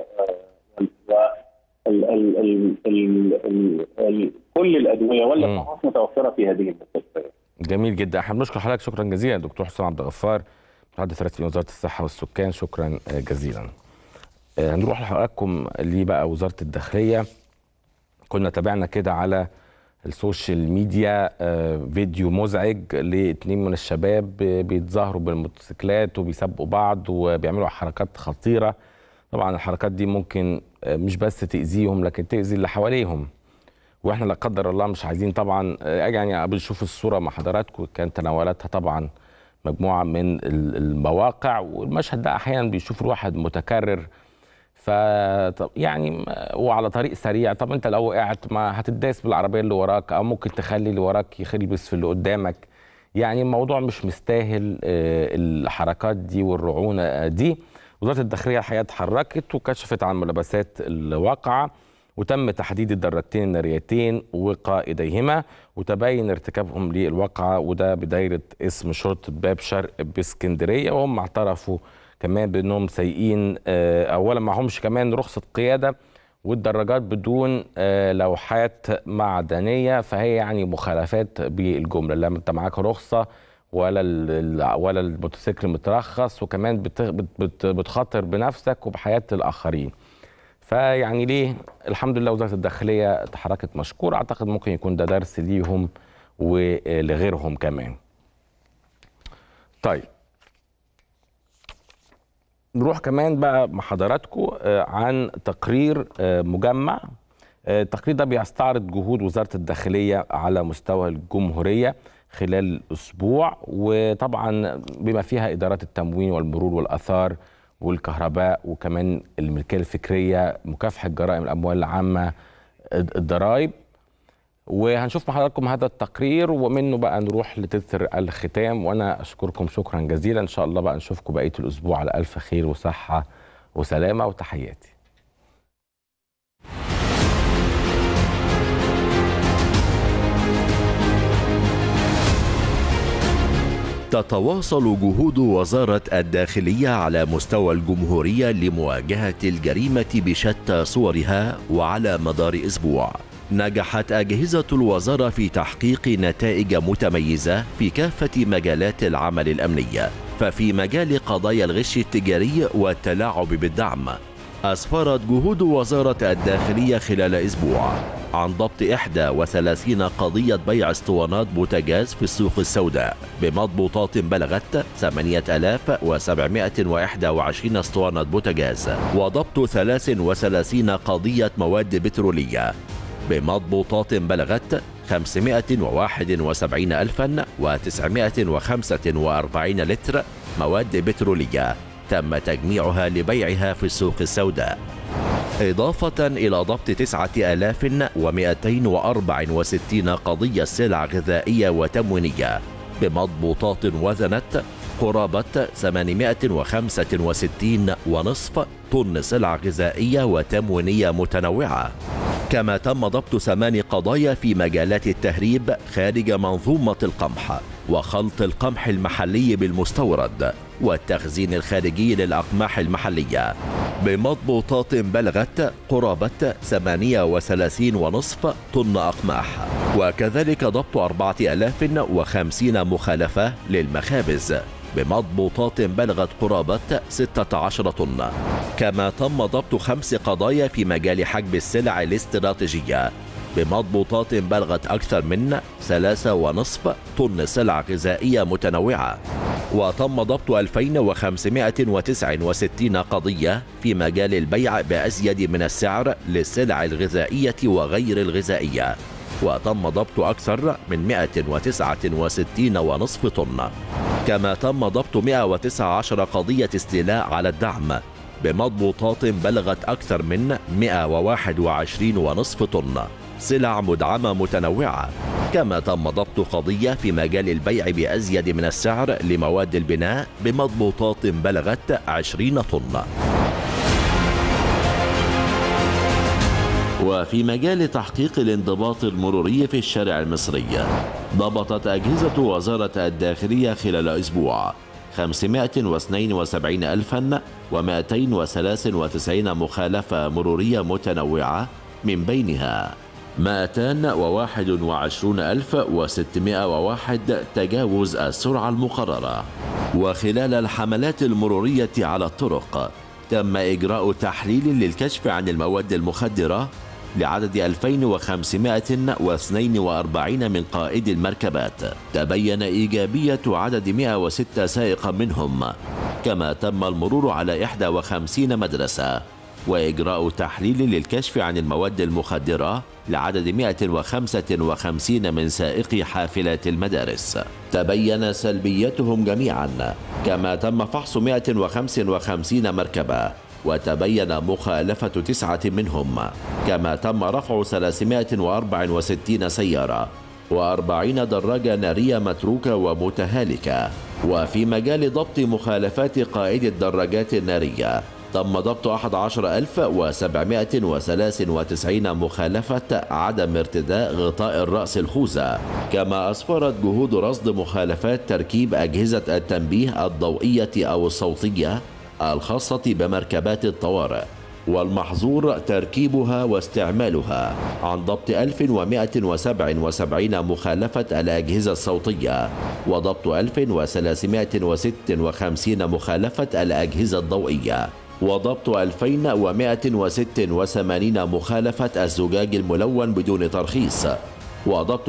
Q: ال ال ال ال ال ال كل الادويه واللقاحات متوفره في هذه المستشفيات.
A: جميل جدا احنا بنشكر حضرتك شكرا جزيلا دكتور حسام عبد الغفار متحدث رئاسي وزاره الصحه والسكان شكرا جزيلا. هنروح لحضراتكم ليه بقى وزاره الداخليه كنا تابعنا كده على السوشيال ميديا فيديو مزعج لاتنين من الشباب بيتظاهروا بالموتوسيكلات وبيسابقوا بعض وبيعملوا حركات خطيره طبعا الحركات دي ممكن مش بس تاذيهم لكن تاذي اللي حواليهم واحنا لا قدر الله مش عايزين طبعا يعني بنشوف الصوره مع حضراتكم كان تناولتها طبعا مجموعه من المواقع والمشهد ده احيانا بيشوف الواحد متكرر ف يعني وعلى طريق سريع طب انت لو وقعت ما هتداس بالعربيه اللي وراك او ممكن تخلي اللي وراك يخربس في اللي قدامك يعني الموضوع مش مستاهل الحركات دي والرعونه دي وزاره الداخليه الحقيقه اتحركت وكشفت عن ملابسات الواقعه وتم تحديد الدراجتين الناريتين وقائديهما وتبين ارتكابهم للواقعه وده بدايره اسم شرطه باب شرق باسكندريه وهم اعترفوا كمان بانهم سايقين اولا معهمش كمان رخصه قياده والدراجات بدون لوحات معدنيه فهي يعني مخالفات بالجمله لا انت معاك رخصه ولا ولا الموتوسيكل مترخص وكمان بتخاطر بنفسك وبحياه الاخرين فيعني ليه الحمد لله وزاره الداخليه تحركت مشكور اعتقد ممكن يكون ده درس ليهم ولغيرهم كمان طيب نروح كمان بقى مع حضراتكم عن تقرير مجمع التقرير ده بيستعرض جهود وزاره الداخليه على مستوى الجمهوريه خلال اسبوع وطبعا بما فيها ادارات التموين والمرور والاثار والكهرباء وكمان الملكيه الفكريه مكافحه جرائم الاموال العامه الضرائب وهنشوف مع حضراتكم هذا التقرير ومنه بقى نروح لتتر الختام وانا اشكركم شكرا جزيلا ان شاء الله بقى نشوفكم بقيه الاسبوع على الف خير وصحه وسلامه وتحياتي
R: تتواصل جهود وزارة الداخلية على مستوى الجمهورية لمواجهة الجريمة بشتى صورها وعلى مدار أسبوع نجحت أجهزة الوزارة في تحقيق نتائج متميزة في كافة مجالات العمل الأمني ففي مجال قضايا الغش التجاري والتلاعب بالدعم أسفرت جهود وزارة الداخلية خلال أسبوع عن ضبط 31 قضية بيع اسطوانات بوتاجاز في السوق السوداء بمضبوطات بلغت 8721 اسطوانة بوتاجاز وضبط 33 قضية مواد بترولية بمضبوطات بلغت 571945 لتر مواد بترولية تم تجميعها لبيعها في السوق السوداء إضافة إلى ضبط 9264 قضية سلع غذائية وتموينية بمضبوطات وزنت قرابة 865 ونصف طن سلع غذائية وتموينية متنوعة كما تم ضبط ثمان قضايا في مجالات التهريب خارج منظومة القمح وخلط القمح المحلي بالمستورد والتخزين الخارجي للأقماح المحلية بمضبوطات بلغت قرابة 38 ونصف طن أقماح وكذلك ضبط 4050 مخالفة للمخابز بمضبوطات بلغت قرابة 16 طن كما تم ضبط خمس قضايا في مجال حجب السلع الاستراتيجية بمضبوطات بلغت أكثر من ثلاثة ونصف طن سلع غذائية متنوعة وتم ضبط 2569 قضية في مجال البيع بأزيد من السعر للسلع الغذائية وغير الغذائية وتم ضبط أكثر من 169 ونصف طن كما تم ضبط 119 قضية استيلاء على الدعم بمضبوطات بلغت أكثر من 121 ونصف طن سلع مدعمة متنوعة كما تم ضبط قضية في مجال البيع بأزيد من السعر لمواد البناء بمضبوطات بلغت 20 طن وفي مجال تحقيق الانضباط المروري في الشارع المصري ضبطت أجهزة وزارة الداخلية خلال أسبوع 522293 مخالفة مرورية متنوعة من بينها 221601 تجاوز السرعة المقررة وخلال الحملات المرورية على الطرق تم إجراء تحليل للكشف عن المواد المخدرة لعدد 2542 من قائدي المركبات تبين إيجابية عدد 106 سائقا منهم كما تم المرور على 51 مدرسة وإجراء تحليل للكشف عن المواد المخدرة لعدد 155 من سائقي حافلات المدارس تبين سلبيتهم جميعا كما تم فحص 155 مركبة وتبين مخالفة تسعة منهم كما تم رفع 364 سيارة وأربعين دراجة نارية متروكة ومتهالكة وفي مجال ضبط مخالفات قائد الدراجات النارية تم ضبط 11793 مخالفة عدم ارتداء غطاء الرأس الخوذة كما أسفرت جهود رصد مخالفات تركيب أجهزة التنبيه الضوئية أو الصوتية الخاصة بمركبات الطوارئ والمحظور تركيبها واستعمالها عن ضبط 1177 مخالفة الأجهزة الصوتية وضبط 1356 مخالفة الأجهزة الضوئية وضبط 2186 مخالفة الزجاج الملون بدون ترخيص وضبط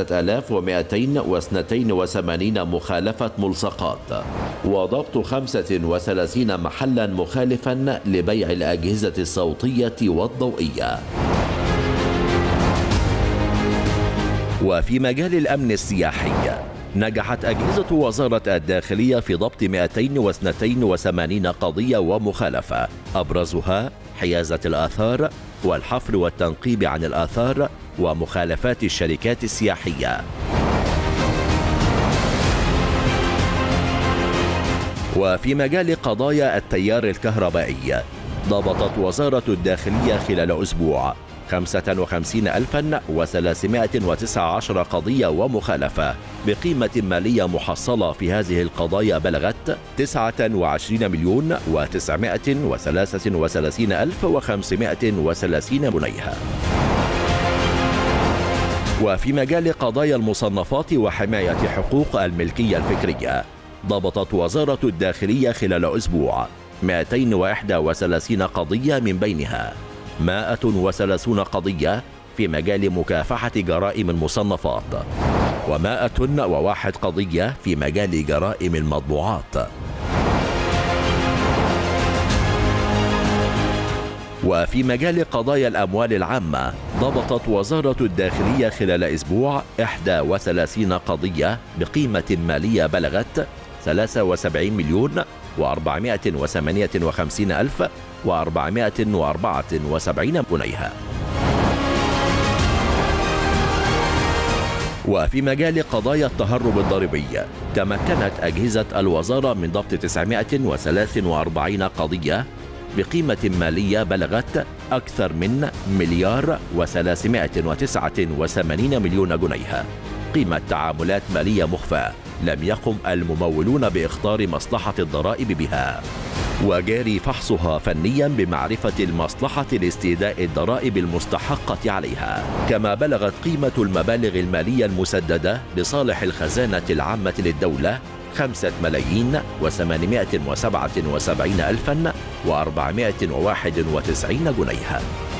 R: 3282 مخالفة ملصقات وضبط 35 محلا مخالفا لبيع الأجهزة الصوتية والضوئية وفي مجال الأمن السياحي نجحت أجهزة وزارة الداخلية في ضبط 282 قضية ومخالفة أبرزها حيازة الآثار والحفر والتنقيب عن الآثار ومخالفات الشركات السياحية وفي مجال قضايا التيار الكهربائي ضبطت وزارة الداخلية خلال أسبوع 55319 قضية ومخالفة بقيمة مالية محصلة في هذه القضايا بلغت 29 مليون و933 ألف و530 جنيه وفي مجال قضايا المصنفات وحماية حقوق الملكية الفكرية ضبطت وزارة الداخلية خلال أسبوع 231 قضية من بينها 130 قضية في مجال مكافحة جرائم المصنفات ومائة وواحد قضية في مجال جرائم المطبوعات وفي مجال قضايا الأموال العامة ضبطت وزارة الداخلية خلال أسبوع 31 قضية بقيمة مالية بلغت 73 مليون و458 ألف و474 جنيها وفي مجال قضايا التهرب الضريبي تمكنت أجهزة الوزارة من ضبط 943 قضية بقيمة مالية بلغت أكثر من مليار و389 مليون جنيه قيمة تعاملات مالية مخفاة لم يقم الممولون بإخطار مصلحة الضرائب بها وجاري فحصها فنيا بمعرفة المصلحة لاستيداء الضرائب المستحقة عليها كما بلغت قيمة المبالغ المالية المسددة لصالح الخزانة العامة للدولة خمسة ملايين وثمانمائة وسبعة وسبعين ألفا وأربعمائة وواحد وتسعين جنيها